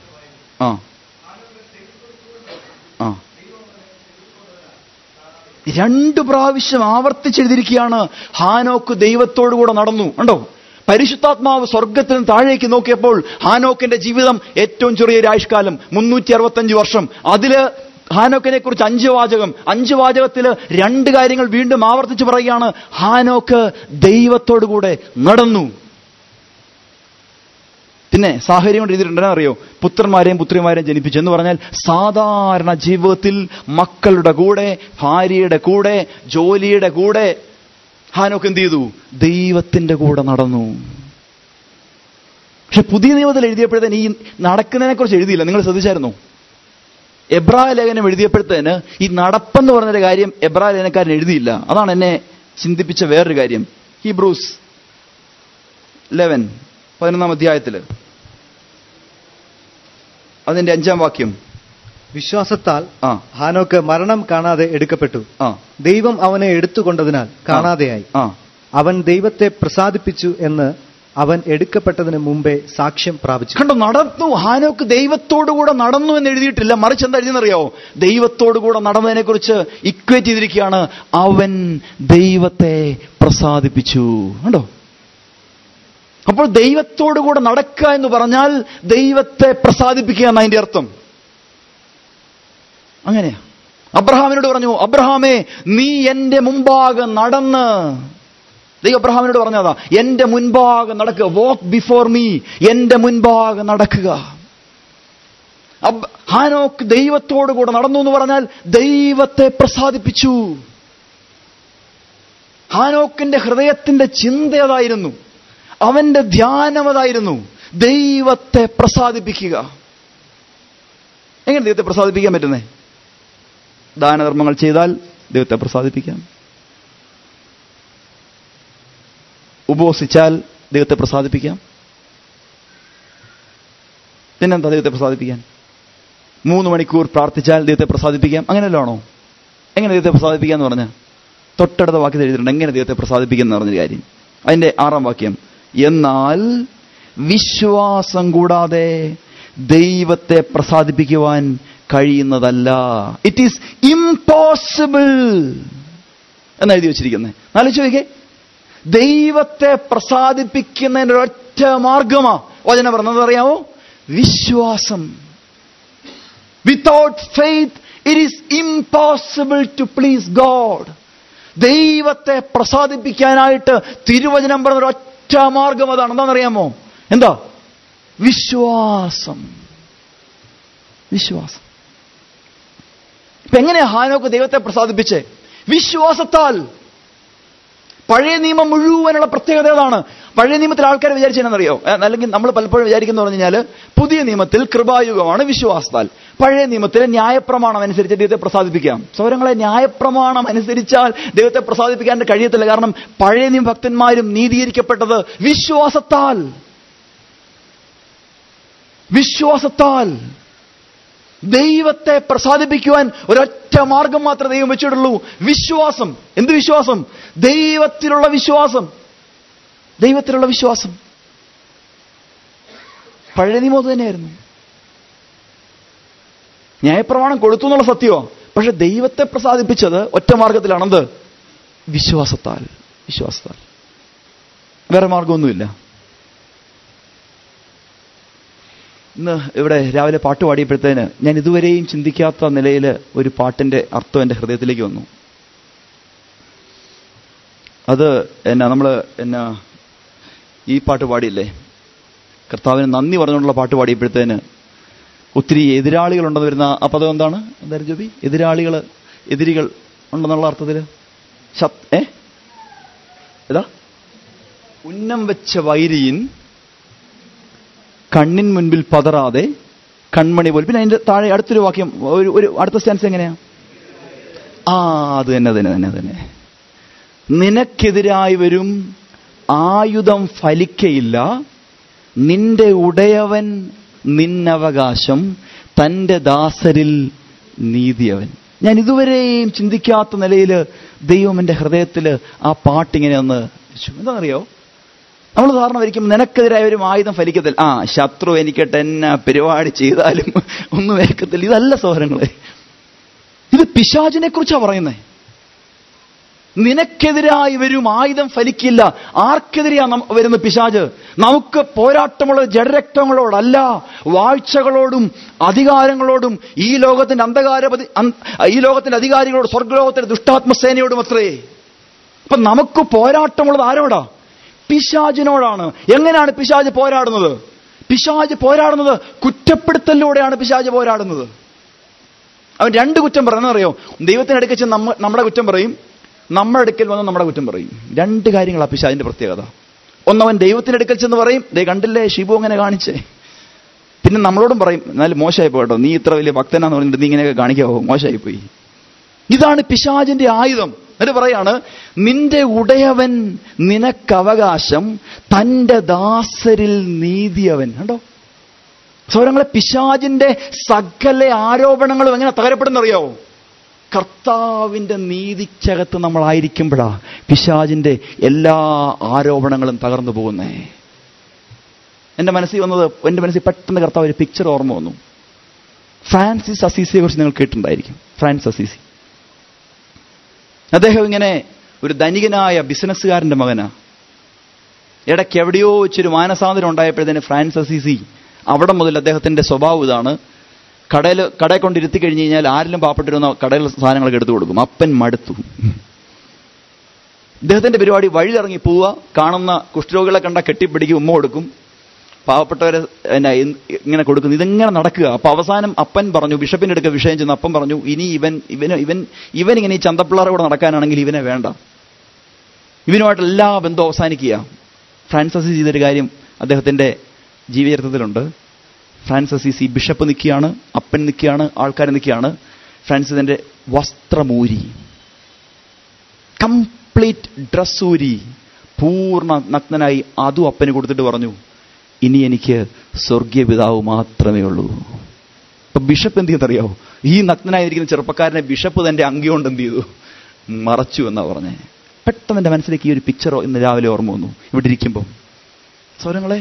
ആ ആ രണ്ടു പ്രാവശ്യം ആവർത്തിച്ചെഴുതിയിരിക്കുകയാണ് ഹാനോക്ക് ദൈവത്തോടു കൂടെ നടന്നു ഉണ്ടോ പരിശുദ്ധാത്മാവ് സ്വർഗത്തിൽ നിന്ന് താഴേക്ക് നോക്കിയപ്പോൾ ഹാനോക്കിന്റെ ജീവിതം ഏറ്റവും ചെറിയൊരു ആയുഷ്കാലം മുന്നൂറ്റി അറുപത്തഞ്ച് വർഷം അതില് ഹാനോക്കിനെ കുറിച്ച് അഞ്ച് വാചകം അഞ്ച് വാചകത്തിൽ രണ്ട് കാര്യങ്ങൾ വീണ്ടും ആവർത്തിച്ച് പറയുകയാണ് ഹാനോക്ക് ദൈവത്തോടു കൂടെ നടന്നു പിന്നെ സാഹചര്യം കൊണ്ട് എഴുതിയിട്ടുണ്ടെന്ന് അറിയോ പുത്രന്മാരെയും പുത്രിമാരെയും ജനിപ്പിച്ചു എന്ന് പറഞ്ഞാൽ സാധാരണ ജീവിതത്തിൽ മക്കളുടെ കൂടെ ഭാര്യയുടെ കൂടെ ജോലിയുടെ കൂടെ ഹാനോക്ക് എന്ത് ചെയ്തു ദൈവത്തിന്റെ കൂടെ നടന്നു പക്ഷെ പുതിയ നിയമത്തിൽ എഴുതിയപ്പോഴത്തേന് ഈ നടക്കുന്നതിനെ കുറിച്ച് എഴുതിയില്ല നിങ്ങൾ ശ്രദ്ധിച്ചായിരുന്നു എബ്രായ ലേഖനം എഴുതിയപ്പോഴത്തേന് ഈ നടപ്പെന്ന് പറഞ്ഞൊരു കാര്യം എബ്രായ ലേഖനക്കാരൻ എഴുതിയില്ല അതാണ് എന്നെ ചിന്തിപ്പിച്ച വേറൊരു കാര്യം ഈ ബ്രൂസ് ലെവൻ പതിനൊന്നാം അധ്യായത്തില് അതിന്റെ അഞ്ചാം വാക്യം വിശ്വാസത്താൽ ആ ഹാനോക്ക് മരണം കാണാതെ എടുക്കപ്പെട്ടു ആ ദൈവം അവനെ എടുത്തുകൊണ്ടതിനാൽ കാണാതെയായി ആ അവൻ ദൈവത്തെ പ്രസാദിപ്പിച്ചു എന്ന് അവൻ എടുക്കപ്പെട്ടതിന് മുമ്പേ സാക്ഷ്യം പ്രാപിച്ചു കണ്ടോ നടന്നു ഹാനോക്ക് ദൈവത്തോടുകൂടെ നടന്നു എന്ന് എഴുതിയിട്ടില്ല മറിച്ച് എന്താ എഴുതിയെന്നറിയോ ദൈവത്തോടുകൂടെ നടന്നതിനെ കുറിച്ച് ഇക്വേറ്റ് ചെയ്തിരിക്കുകയാണ് അവൻ ദൈവത്തെ പ്രസാദിപ്പിച്ചു കണ്ടോ അപ്പോൾ ദൈവത്തോടുകൂടെ നടക്കുക എന്ന് പറഞ്ഞാൽ ദൈവത്തെ പ്രസാദിപ്പിക്കുക എന്ന അതിന്റെ അർത്ഥം അങ്ങനെയാ അബ്രഹാമിനോട് പറഞ്ഞു അബ്രഹാമേ നീ എന്റെ മുമ്പാകെ നടന്ന് ദൈവം അബ്രഹാമിനോട് പറഞ്ഞതാ എന്റെ മുൻപാകെ നടക്കുക വാക്ക് ബിഫോർ മീ എന്റെ മുൻപാകെ നടക്കുക അബ്- ഹാനോക്ക് ദൈവത്തോടു കൂടെ നടന്നു എന്ന് പറഞ്ഞാൽ ദൈവത്തെ പ്രസാദിപ്പിച്ചു ഹാനോക്കിന്റെ ഹൃദയത്തിന്റെ ചിന്ത അതായിരുന്നു അവന്റെ ധ്യാനം അതായിരുന്നു ദൈവത്തെ പ്രസാദിപ്പിക്കുക എങ്ങനെ ദൈവത്തെ പ്രസാദിപ്പിക്കാൻ പറ്റുന്നേ ദാനധർമ്മങ്ങൾ ചെയ്താൽ ദൈവത്തെ പ്രസാദിപ്പിക്കാം ഉപവസിച്ചാൽ ദൈവത്തെ പ്രസാദിപ്പിക്കാം പിന്നെന്താ ദൈവത്തെ പ്രസാദിപ്പിക്കാൻ മൂന്ന് മണിക്കൂർ പ്രാർത്ഥിച്ചാൽ ദൈവത്തെ പ്രസാദിപ്പിക്കാം അങ്ങനെയല്ലോ ആണോ എങ്ങനെ ദൈവത്തെ പ്രസാദിപ്പിക്കാന്ന് പറഞ്ഞ തൊട്ടടുത്ത വാക്യത്തിൽ എഴുതിയിട്ടുണ്ട് എങ്ങനെ ദൈവത്തെ പ്രസാദിപ്പിക്കുന്ന പറഞ്ഞൊരു കാര്യം അതിന്റെ ആറാം വാക്യം എന്നാൽ വിശ്വാസം കൂടാതെ ദൈവത്തെ പ്രസാദിപ്പിക്കുവാൻ കഴിയുന്നതല്ല ഇറ്റ് ഈസ് ഇംപോസിബിൾ എന്ന് എഴുതി വെച്ചിരിക്കുന്നത് ആലോചിച്ച് നോക്കിയേ ദൈവത്തെ പ്രസാദിപ്പിക്കുന്നതിന് ഒരൊറ്റ മാർഗമാ വചനം പറഞ്ഞത് അറിയാമോ വിശ്വാസം without faith it is impossible to please God ദൈവത്തെ പ്രസാദിപ്പിക്കാനായിട്ട് തിരുവചനം പറഞ്ഞ ഒരൊറ്റ മാർഗം അതാണ് എന്താണെന്നറിയാമോ എന്താ വിശ്വാസം വിശ്വാസം ഇപ്പൊ എങ്ങനെയാ ഹാനോക്ക് ദൈവത്തെ പ്രസാദിപ്പിച്ചേ വിശ്വാസത്താൽ പഴയ നിയമം മുഴുവനുള്ള പ്രത്യേകത ഏതാണ് പഴയ നിയമത്തിൽ ആൾക്കാർ വിചാരിച്ചെന്നറിയോ അല്ലെങ്കിൽ നമ്മൾ പലപ്പോഴും വിചാരിക്കുന്ന പറഞ്ഞു കഴിഞ്ഞാൽ പുതിയ നിയമത്തിൽ കൃപായുഗമാണ് വിശ്വാസത്താൽ പഴയ നിയമത്തിലെ ന്യായപ്രമാണം അനുസരിച്ച് ദൈവത്തെ പ്രസാദിപ്പിക്കാം സൗരങ്ങളെ ന്യായപ്രമാണം അനുസരിച്ചാൽ ദൈവത്തെ പ്രസാദിപ്പിക്കാൻ കഴിയത്തില്ല കാരണം പഴയ നിയമ ഭക്തന്മാരും നീതീകരിക്കപ്പെട്ടത് വിശ്വാസത്താൽ വിശ്വാസത്താൽ ദൈവത്തെ പ്രസാദിപ്പിക്കുവാൻ ഒരൊറ്റ മാർഗം മാത്രമേ ദൈവം വെച്ചിട്ടുള്ളൂ വിശ്വാസം എന്ത് വിശ്വാസം ദൈവത്തിലുള്ള വിശ്വാസം ദൈവത്തിലുള്ള വിശ്വാസം പഴയ നിയമം അത് തന്നെയായിരുന്നു ന്യായപ്രമാണം കൊടുത്തു എന്നുള്ള സത്യമോ പക്ഷെ ദൈവത്തെ പ്രസാദിപ്പിച്ചത് ഒറ്റ മാർഗത്തിലാണെന്ത് വിശ്വാസത്താൽ വിശ്വാസത്താൽ വേറെ മാർഗമൊന്നുമില്ല ഇന്ന് ഇവിടെ രാവിലെ പാട്ട് പാടിയപ്പോഴത്തേന് ഞാൻ ഇതുവരെയും ചിന്തിക്കാത്ത നിലയിൽ ഒരു പാട്ടിന്റെ അർത്ഥം എൻ്റെ ഹൃദയത്തിലേക്ക് വന്നു അത് എന്നാ നമ്മൾ എന്നാ ഈ പാട്ട് പാടിയില്ലേ കർത്താവിന് നന്ദി പറഞ്ഞുകൊണ്ടുള്ള പാട്ട് പാടിയപ്പോഴത്തേന് ഒത്തിരി എതിരാളികൾ ഉണ്ടെന്ന് വരുന്ന ആ പദം എന്താണ് എന്തായാലും ജോബി എതിരാളികൾ എതിരികൾ ഉണ്ടെന്നുള്ള അർത്ഥത്തിൽ ശബ് ഏ ഏതാ ഉന്നം വെച്ച വൈരിയിൻ കണ്ണിൻ മുൻപിൽ പതറാതെ കൺമണി പോലെ പിന്നെ അതിന്റെ താഴെ അടുത്തൊരു വാക്യം ഒരു ഒരു അടുത്ത സ്റ്റാൻസ് എങ്ങനെയാ ആ അത് തന്നെ തന്നെ തന്നെ തന്നെ നിനക്കെതിരായി വരും ആയുധം ഫലിക്കയില്ല നിന്റെ ഉടയവൻ നിന്നവകാശം തന്റെ ദാസരിൽ നീതിയവൻ ഞാൻ ഇതുവരെയും ചിന്തിക്കാത്ത നിലയിൽ ദൈവം എൻ്റെ ഹൃദയത്തിൽ ആ പാട്ടിങ്ങനെ ഒന്ന് വെച്ചു എന്താണെന്നറിയോ നമ്മൾ സാധാരണ വരിക്കും നിനക്കെതിരായ ഒരു ആയുധം ഫലിക്കത്തില്ല ആ ശത്രു എനിക്കട്ടെ എന്നാ പരിപാടി ചെയ്താലും ഒന്നും ഏക്കത്തില്ല ഇതല്ല സഹോദരങ്ങളെ ഇത് പിശാചിനെ കുറിച്ചാണ് പറയുന്നത് നിനക്കെതിരായി വരും ആയുധം ഫലിക്കില്ല ആർക്കെതിരെയാ നം- വരുന്ന പിശാജ് നമുക്ക് പോരാട്ടമുള്ള ജഡരക്തങ്ങളോടല്ല വാഴ്ചകളോടും അധികാരങ്ങളോടും ഈ ലോകത്തിന്റെ അന്ധകാര ഈ ലോകത്തിന്റെ അധികാരികളോട് സ്വർഗ്ഗലോകത്തിന്റെ ദുഷ്ടാത്മസേനയോടും അത്രേ അപ്പൊ നമുക്ക് പോരാട്ടമുള്ളത് ആരോടാ പിശാജിനോടാണ് എങ്ങനെയാണ് പിശാജ് പോരാടുന്നത് പിശാജ് പോരാടുന്നത് കുറ്റപ്പെടുത്തലിലൂടെയാണ് പിശാജ് പോരാടുന്നത് അവൻ രണ്ട് കുറ്റം പറയുന്നറിയോ ദൈവത്തിന് അടുക്കൽ ചെന്ന് നമ്മ നമ്മുടെ കുറ്റം പറയും നമ്മുടെ അടുക്കൽ വന്ന് നമ്മുടെ കുറ്റം പറയും രണ്ട് കാര്യങ്ങളാണ് പിശാജിന്റെ പ്രത്യേകത ഒന്നവൻ ദൈവത്തിന്റെ അടുക്കൽ ചെന്ന് പറയും ദേ കണ്ടില്ലേ ഷിബു അങ്ങനെ കാണിച്ചേ പിന്നെ നമ്മളോടും പറയും എന്നാലും മോശമായി പോട്ടോ നീ ഇത്ര വലിയ ഭക്തനാന്ന് പറഞ്ഞിട്ട് നീ ഇങ്ങനെയൊക്കെ കാണിക്കാവോ മോശമായി പോയി ഇതാണ് പിശാജിന്റെ ആയുധം എന്നിട്ട് പറയാണ് നിന്റെ ഉടയവൻ നിനക്കവകാശം തന്റെ ദാസരിൽ നീതിയവൻ കണ്ടോ സൗരങ്ങളെ പിശാജിന്റെ സകല ആരോപണങ്ങളും എങ്ങനെ തകരപ്പെടുന്നറിയാവോ കർത്താവിന്റെ നീതിക്കകത്ത് നമ്മളായിരിക്കുമ്പോഴാ പിശാജിന്റെ എല്ലാ ആരോപണങ്ങളും തകർന്നു പോകുന്നേ എന്റെ മനസ്സിൽ വന്നത് എന്റെ മനസ്സിൽ പെട്ടെന്ന് കർത്താവ് ഒരു പിക്ചർ ഓർമ്മ വന്നു ഫ്രാൻസിസ് അസീസിയെ കുറിച്ച് നിങ്ങൾ കേട്ടിട്ടുണ്ടായിരിക്കും ഫ്രാൻസിസ് അസീസി അദ്ദേഹം ഇങ്ങനെ ഒരു ധനികനായ ബിസിനസ്സുകാരന്റെ മകനാ ഇടയ്ക്ക് എവിടെയോ വെച്ചൊരു മാനസാന്തരം ഉണ്ടായപ്പോഴത്തേന് ഫ്രാൻസ് അസീസി അവിടെ മുതൽ അദ്ദേഹത്തിന്റെ സ്വഭാവം ഇതാണ് കടയിൽ കടയിൽ കൊണ്ട് ഇരുത്തി കഴിഞ്ഞ് കഴിഞ്ഞാൽ ആരെങ്കിലും പാവപ്പെട്ടിരുന്ന കടയിൽ സാധനങ്ങളൊക്കെ എടുത്തു കൊടുക്കും അപ്പൻ മടുത്തു ഇദ്ദേഹത്തിന്റെ പരിപാടി വഴിയിറങ്ങി പോവുക കാണുന്ന കുഷ്ഠരോഗികളെ കണ്ട കെട്ടിപ്പിടിക്കും ഉമ്മ കൊടുക്കും പാവപ്പെട്ടവരെ എന്നാ ഇ- ഇങ്ങനെ കൊടുക്കുന്നു ഇതിങ്ങനെ നടക്കുക അപ്പൊ അവസാനം അപ്പൻ പറഞ്ഞു ബിഷപ്പിന്റെ അടുക്ക വിഷയം ചെന്ന് അപ്പൻ പറഞ്ഞു ഇനി ഇവൻ ഇവന് ഇവൻ ഇവൻ ഇങ്ങനെ ഈ ചന്തപ്പിള്ളാറെ കൂടെ നടക്കാനാണെങ്കിൽ ഇവനെ വേണ്ട ഇവനുമായിട്ട് എല്ലാ ബന്ധവും അവസാനിക്കുക ഫ്രാൻസസ് ചെയ്തൊരു കാര്യം അദ്ദേഹത്തിന്റെ ജീവചരിത്രത്തിലുണ്ട് ഫ്രാൻസസ് ഈ ബിഷപ്പ് നിൽക്കുകയാണ് അപ്പൻ നിൽക്കുകയാണ് ആൾക്കാർ നിൽക്കുകയാണ് ഫ്രാൻസിസിന്റെ വസ്ത്രമൂരി കംപ്ലീറ്റ് ഡ്രസ്സൂരി പൂർണ്ണ നഗ്നനായി അതും അപ്പന് കൊടുത്തിട്ട് പറഞ്ഞു ഇനി എനിക്ക് സ്വർഗീയ പിതാവ് മാത്രമേ ഉള്ളൂ അപ്പൊ ബിഷപ്പ് എന്ത് ചെയ്യുന്നറിയാവോ ഈ നഗ്നനായിരിക്കുന്ന ചെറുപ്പക്കാരനെ ബിഷപ്പ് തന്റെ അങ്കി കൊണ്ട് എന്ത് ചെയ്തു മറച്ചു എന്നാ പറഞ്ഞേ പെട്ടെന്ന് എന്റെ മനസ്സിലേക്ക് ഈ ഒരു പിക്ചറോ ഇന്ന് രാവിലെ ഓർമ്മ വന്നു ഇവിടെ ഇരിക്കുമ്പോൾ സ്വരങ്ങളെ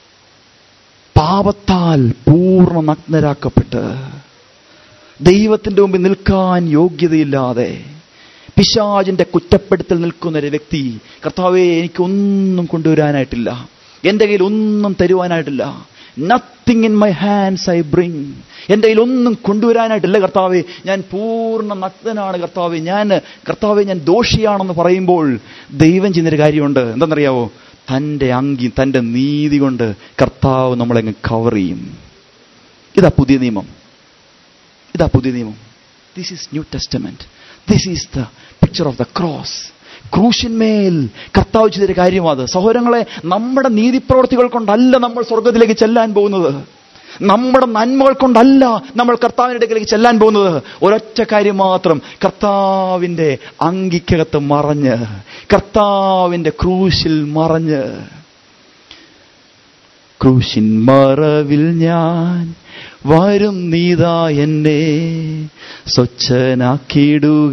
പാപത്താൽ പൂർണ്ണ നഗ്നരാക്കപ്പെട്ട് ദൈവത്തിന്റെ മുമ്പിൽ നിൽക്കാൻ യോഗ്യതയില്ലാതെ പിശാജിന്റെ കുറ്റപ്പെടുത്തൽ നിൽക്കുന്ന ഒരു വ്യക്തി കർത്താവെ എനിക്കൊന്നും കൊണ്ടുവരാനായിട്ടില്ല എന്റെ കയ്യിൽ ഒന്നും തരുവാനായിട്ടില്ല nothing in my hands I bring എന്റെ കയ്യിൽ ഒന്നും കൊണ്ടുവരാനായിട്ടില്ല കർത്താവെ ഞാൻ പൂർണ്ണ നഗ്നനാണ് കർത്താവെ ഞാൻ കർത്താവെ ഞാൻ ദോഷിയാണെന്ന് പറയുമ്പോൾ ദൈവം ചെയ്യുന്നൊരു കാര്യമുണ്ട് എന്താണെന്നറിയാവോ തന്റെ അങ്കി തന്റെ നീതി കൊണ്ട് കർത്താവ് നമ്മളെങ്ങ് കവർ ചെയ്യും ഇതാ പുതിയ നിയമം ഇതാ പുതിയ നിയമം this is New Testament this is the picture of the cross ക്രൂശിന്മേൽ കർത്താവ് ചെയ്തൊരു കാര്യമാണ് സഹോദരങ്ങളെ നമ്മുടെ നീതിപ്രവർത്തികൾ കൊണ്ടല്ല നമ്മൾ സ്വർഗത്തിലേക്ക് ചെല്ലാൻ പോകുന്നത് നമ്മുടെ നന്മകൾ കൊണ്ടല്ല നമ്മൾ കർത്താവിന്റെ അടുക്കലേക്ക് ചെല്ലാൻ പോകുന്നത് ഒരൊറ്റ കാര്യം മാത്രം കർത്താവിന്റെ അങ്കിക്കകത്ത് മറഞ്ഞ് കർത്താവിന്റെ ക്രൂശിൽ മറഞ്ഞ് ക്രൂശിൻ മറവിൽ ഞാൻ വരും നീതാ എന്നെ സ്വച്ഛനാക്കിയിടുക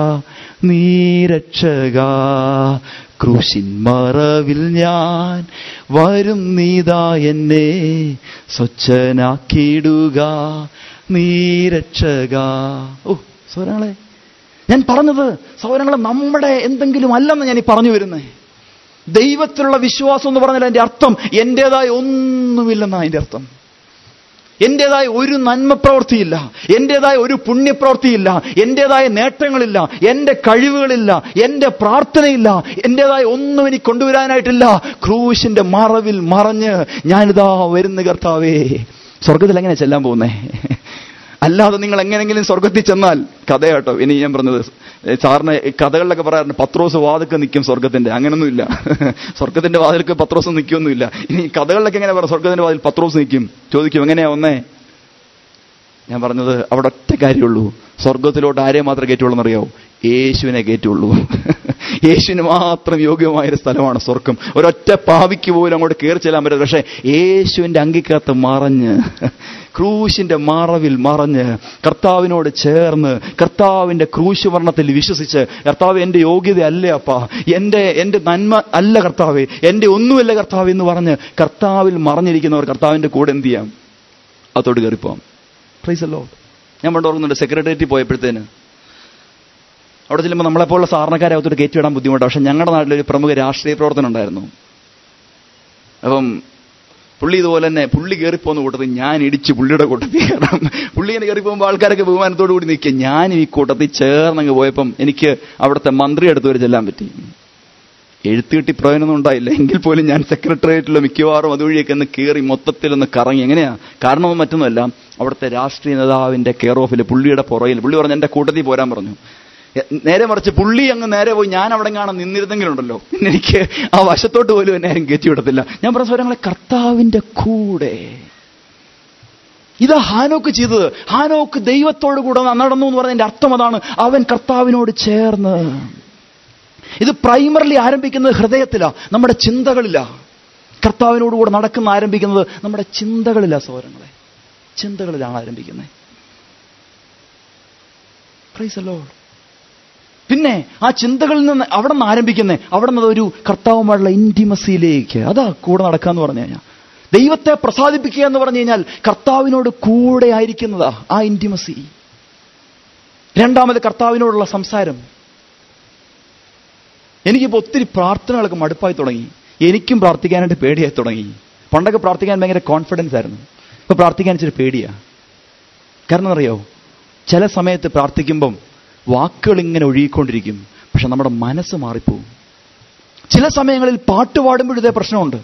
നീരക്ഷക ക്രൂശിൻ മറവിൽ ഞാൻ വരും നീതാ എന്നെ സ്വച്ഛനാക്കിയിടുക നീരക്ഷക ഓ സൗരങ്ങളെ ഞാൻ പറഞ്ഞത് സൗരങ്ങളെ നമ്മുടെ എന്തെങ്കിലും അല്ലെന്ന് ഞാൻ ഈ പറഞ്ഞു വരുന്നേ ദൈവത്തിലുള്ള വിശ്വാസം എന്ന് പറഞ്ഞാൽ അതിന്റെ അർത്ഥം എന്റേതായ ഒന്നുമില്ലെന്നാണ് അതിന്റെ അർത്ഥം എന്റേതായ ഒരു നന്മ പ്രവൃത്തിയില്ല എന്റേതായ ഒരു പുണ്യപ്രവൃത്തിയില്ല എന്റേതായ നേട്ടങ്ങളില്ല എന്റെ കഴിവുകളില്ല എന്റെ പ്രാർത്ഥനയില്ല എന്റേതായ ഒന്നും എനിക്ക് കൊണ്ടുവരാനായിട്ടില്ല ക്രൂശിന്റെ മറവിൽ മറഞ്ഞ് ഞാനിതാ വരുന്ന കർത്താവേ സ്വർഗത്തിൽ എങ്ങനെ ചെല്ലാൻ പോകുന്നേ അല്ലാതെ നിങ്ങൾ എങ്ങനെങ്കിലും സ്വർഗത്തിൽ ചെന്നാൽ കഥയാട്ടോ ഇനി ഞാൻ പറഞ്ഞത് സാറിന് ഈ കഥകളിലൊക്കെ പറയാറുണ്ട് പത്രോസ് വാതിൽക്ക് നിൽക്കും സ്വർഗത്തിന്റെ അങ്ങനൊന്നുമില്ല സ്വർഗത്തിന്റെ വാതിൽക്ക് പത്രോസ് നിൽക്കൊന്നുമില്ല ഇനി കഥകളിലൊക്കെ എങ്ങനെ പറയാം സ്വർഗത്തിന്റെ വാതിൽ പത്രോസ് നിൽക്കും ചോദിക്കും എങ്ങനെയാ ഒന്നേ ഞാൻ പറഞ്ഞത് അവിടെ ഒറ്റ കാര്യമുള്ളൂ സ്വർഗത്തിലോട്ട് ആരെ മാത്രമേ കയറ്റുള്ളൂ എന്നറിയാവോ യേശുവിനെ കയറ്റുള്ളൂ യേശുവിന് മാത്രം യോഗ്യമായൊരു സ്ഥലമാണ് സ്വർഗം ഒരൊറ്റ പാവിക്ക് പോലും അങ്ങോട്ട് കയറി ചെല്ലാൻ പറ്റും പക്ഷേ യേശുവിന്റെ അങ്കിക്കകത്ത് മറഞ്ഞ് ക്രൂശിന്റെ മറവിൽ മറഞ്ഞ് കർത്താവിനോട് ചേർന്ന് കർത്താവിന്റെ ക്രൂശ് വർണ്ണത്തിൽ വിശ്വസിച്ച് കർത്താവ് എന്റെ യോഗ്യത അല്ലേ അപ്പ എന്റെ എന്റെ നന്മ അല്ല കർത്താവ് എന്റെ ഒന്നുമല്ല കർത്താവ് എന്ന് പറഞ്ഞ് കർത്താവിൽ മറഞ്ഞിരിക്കുന്നവർ കർത്താവിന്റെ കൂടെ എന്ത് ചെയ്യാം അതോട് കയറിപ്പോവാം പ്രൈസ് അല്ലോ ഞാൻ പണ്ട് ഓർക്കുന്നുണ്ട് സെക്രട്ടേറിയറ്റിൽ പോയപ്പോഴത്തേന് അവിടെ ചെല്ലുമ്പോൾ നമ്മളെപ്പോലുള്ള സാധാരണക്കാരെ അകത്തോട്ട് കയറ്റിവിടാൻ ബുദ്ധിമുട്ടാണ് പക്ഷെ ഞങ്ങളുടെ നാട്ടിലൊരു പ്രമുഖ രാഷ്ട്രീയ പ്രവർത്തനം ഉണ്ടായിരുന്നു അപ്പം പുള്ളി ഇതുപോലെ തന്നെ പുള്ളി കയറിപ്പോന്ന് കൂട്ടത്തിൽ ഞാൻ ഇടിച്ച് പുള്ളിയുടെ കൂട്ടത്തിൽ കയറാം പുള്ളി ഇങ്ങനെ കയറി പോകുമ്പോൾ ആൾക്കാരൊക്കെ ബഹുമാനത്തോടു കൂടി നിൽക്കുക ഞാൻ ഈ കൂട്ടത്തിൽ ചേർന്നങ്ങ് പോയപ്പം എനിക്ക് അവിടുത്തെ മന്ത്രി അടുത്ത് വരെ ചെല്ലാൻ പറ്റി എഴുത്ത് കിട്ടി പ്രയോജനമൊന്നും ഉണ്ടായില്ല എങ്കിൽ പോലും ഞാൻ സെക്രട്ടേറിയറ്റിലോ മിക്കവാറും അതുവഴിയൊക്കെ ഒന്ന് കയറി മൊത്തത്തിൽ ഒന്ന് കറങ്ങി എങ്ങനെയാ കാരണമൊന്നും മറ്റൊന്നുമല്ല അവിടുത്തെ രാഷ്ട്രീയ നേതാവിന്റെ കെയർ ഓഫിൽ പുള്ളിയുടെ പുറയിൽ പുള്ളി പറഞ്ഞു എന്റെ കൂട്ടത്തിൽ പോരാൻ പറഞ്ഞു എ- നേരെ മറിച്ച് പുള്ളി അങ്ങ് നേരെ പോയി ഞാൻ അവിടെ കാണാൻ നിന്നിരുന്നെങ്കിലുണ്ടല്ലോ പിന്നെ എനിക്ക് ആ വശത്തോട്ട് പോലും എന്നെ ആരും കയറ്റി വിടത്തില്ല ഞാൻ പറഞ്ഞ സ്വരങ്ങളെ കർത്താവിന്റെ കൂടെ ഇതാ ഹാനോക്ക് ചെയ്തത് ഹാനോക്ക് ദൈവത്തോട് കൂടെ നടന്നു എന്ന് പറഞ്ഞതിന്റെ അർത്ഥം അതാണ് അവൻ കർത്താവിനോട് ചേർന്ന് ഇത് പ്രൈമറിലി ആരംഭിക്കുന്നത് ഹൃദയത്തിലാ നമ്മുടെ ചിന്തകളിലാ കർത്താവിനോട് കൂടെ നടക്കുന്ന ആരംഭിക്കുന്നത് നമ്മുടെ ചിന്തകളിലാ സൗരങ്ങളെ ചിന്തകളിലാണ് ആരംഭിക്കുന്നത് പ്രൈസ് ലോഡ് പിന്നെ ആ ചിന്തകളിൽ നിന്ന് അവിടെ നിന്ന് ആരംഭിക്കുന്നത് അവിടെ നിന്ന് ഒരു കർത്താവുമായുള്ള ഇന്റിമസിയിലേക്ക് അതാ കൂടെ നടക്കുക എന്ന് പറഞ്ഞു കഴിഞ്ഞാൽ ദൈവത്തെ പ്രസാദിപ്പിക്കുക എന്ന് പറഞ്ഞു കഴിഞ്ഞാൽ കർത്താവിനോട് കൂടെ ആയിരിക്കുന്നതാ ആ ഇന്റിമസി രണ്ടാമത് കർത്താവിനോടുള്ള സംസാരം എനിക്കിപ്പോൾ ഒത്തിരി പ്രാർത്ഥനകളൊക്കെ മടുപ്പായി തുടങ്ങി എനിക്കും പ്രാർത്ഥിക്കാനായിട്ട് പേടിയായി തുടങ്ങി പണ്ടൊക്കെ പ്രാർത്ഥിക്കാൻ ഭയങ്കര കോൺഫിഡൻസ് ആയിരുന്നു ഇപ്പൊ പ്രാർത്ഥിക്കാൻ ഇച്ചിരി പേടിയാ കാരണം അറിയോ ചില സമയത്ത് പ്രാർത്ഥിക്കുമ്പം വാക്കുകൾ ഇങ്ങനെ ഒഴുകിക്കൊണ്ടിരിക്കും പക്ഷെ നമ്മുടെ മനസ്സ് മാറിപ്പോവും ചില സമയങ്ങളിൽ പാട്ട് പാടുമ്പോഴും ഇതേ പ്രശ്നമുണ്ട്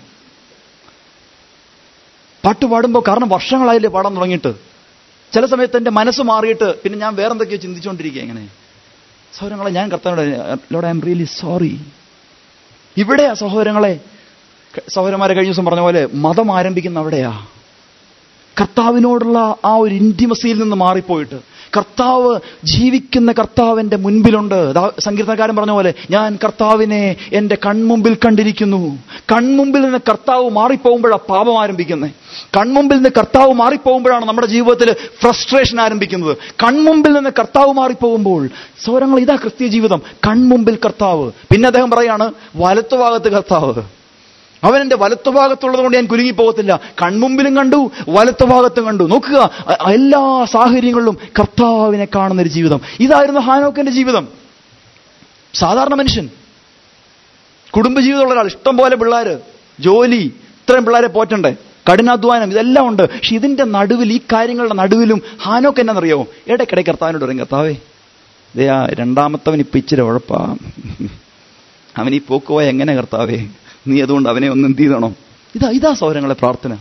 പാട്ട് പാടുമ്പോൾ കാരണം വർഷങ്ങളായില്ലേ പാടാൻ തുടങ്ങിയിട്ട് ചില സമയത്ത് എൻ്റെ മനസ്സ് മാറിയിട്ട് പിന്നെ ഞാൻ വേറെന്തൊക്കെയോ ചിന്തിച്ചുകൊണ്ടിരിക്കുക എങ്ങനെ സഹോദരങ്ങളെ ഞാൻ കർത്താനോട് Lord I am really sorry ഇവിടെയാ സഹോദരങ്ങളെ ക- സഹോദരന്മാരെ കഴിഞ്ഞ ദിവസം പറഞ്ഞ പോലെ മതം ആരംഭിക്കുന്ന അവിടെയാ കർത്താവിനോടുള്ള ആ ഒരു ഇന്റിമസിയിൽ നിന്ന് മാറിപ്പോയിട്ട് കർത്താവ് ജീവിക്കുന്ന കർത്താവിന്റെ മുൻപിലുണ്ട് ദാ സങ്കീർത്തനക്കാരൻ പറഞ്ഞ പോലെ ഞാൻ കർത്താവിനെ എന്റെ കൺമുമ്പിൽ കണ്ടിരിക്കുന്നു കൺമുമ്പിൽ നിന്ന് കർത്താവ് മാറിപ്പോകുമ്പോഴാണ് പാപം ആരംഭിക്കുന്നത് കൺമുമ്പിൽ നിന്ന് കർത്താവ് മാറിപ്പോകുമ്പോഴാണ് നമ്മുടെ ജീവിതത്തിൽ ഫ്രസ്ട്രേഷൻ ആരംഭിക്കുന്നത് കൺമുമ്പിൽ നിന്ന് കർത്താവ് മാറിപ്പോകുമ്പോൾ സൗരങ്ങൾ ഇതാ ക്രിസ്തീയ ജീവിതം കൺമുമ്പിൽ കർത്താവ് പിന്നെ അദ്ദേഹം പറയാണ് വലത്തുഭാഗത്ത് കർത്താവ് അവൻ എന്റെ വലത്തുഭാഗത്തുള്ളത് കൊണ്ട് ഞാൻ കുലുങ്ങിപ്പോകത്തില്ല കൺമുമ്പിലും കണ്ടു വലത്തുഭാഗത്തും കണ്ടു നോക്കുക അ- എല്ലാ സാഹചര്യങ്ങളിലും കർത്താവിനെ കാണുന്ന ഒരു ജീവിതം ഇതായിരുന്നു ഹാനോക്കിന്റെ ജീവിതം സാധാരണ മനുഷ്യൻ കുടുംബജീവിതമുള്ള ഒരാൾ ഇഷ്ടം പോലെ പിള്ളേര് ജോലി ഇത്രയും പിള്ളേരെ പോറ്റണ്ടേ കഠിനാധ്വാനം ഇതെല്ലാം ഉണ്ട് പക്ഷെ ഇതിന്റെ നടുവിൽ ഈ കാര്യങ്ങളുടെ നടുവിലും ഹാനോക്ക് എന്നാണെന്നറിയോ ഇടയ്ക്കിടയ്ക്ക് കർത്താവിനോട് പറയും കർത്താവേ ദേ ആ രണ്ടാമത്തവൻ ഇപ്പൊ ഇച്ചിരി ഉഴപ്പാ അവൻ ഈ പോക്കുപോയ എങ്ങനെ കർത്താവേ നീ അതുകൊണ്ട് അവനെ ഒന്ന് എന്ത് ചെയ്തണം ഇതാ ഇതാ സൗരങ്ങളെ പ്രാർത്ഥന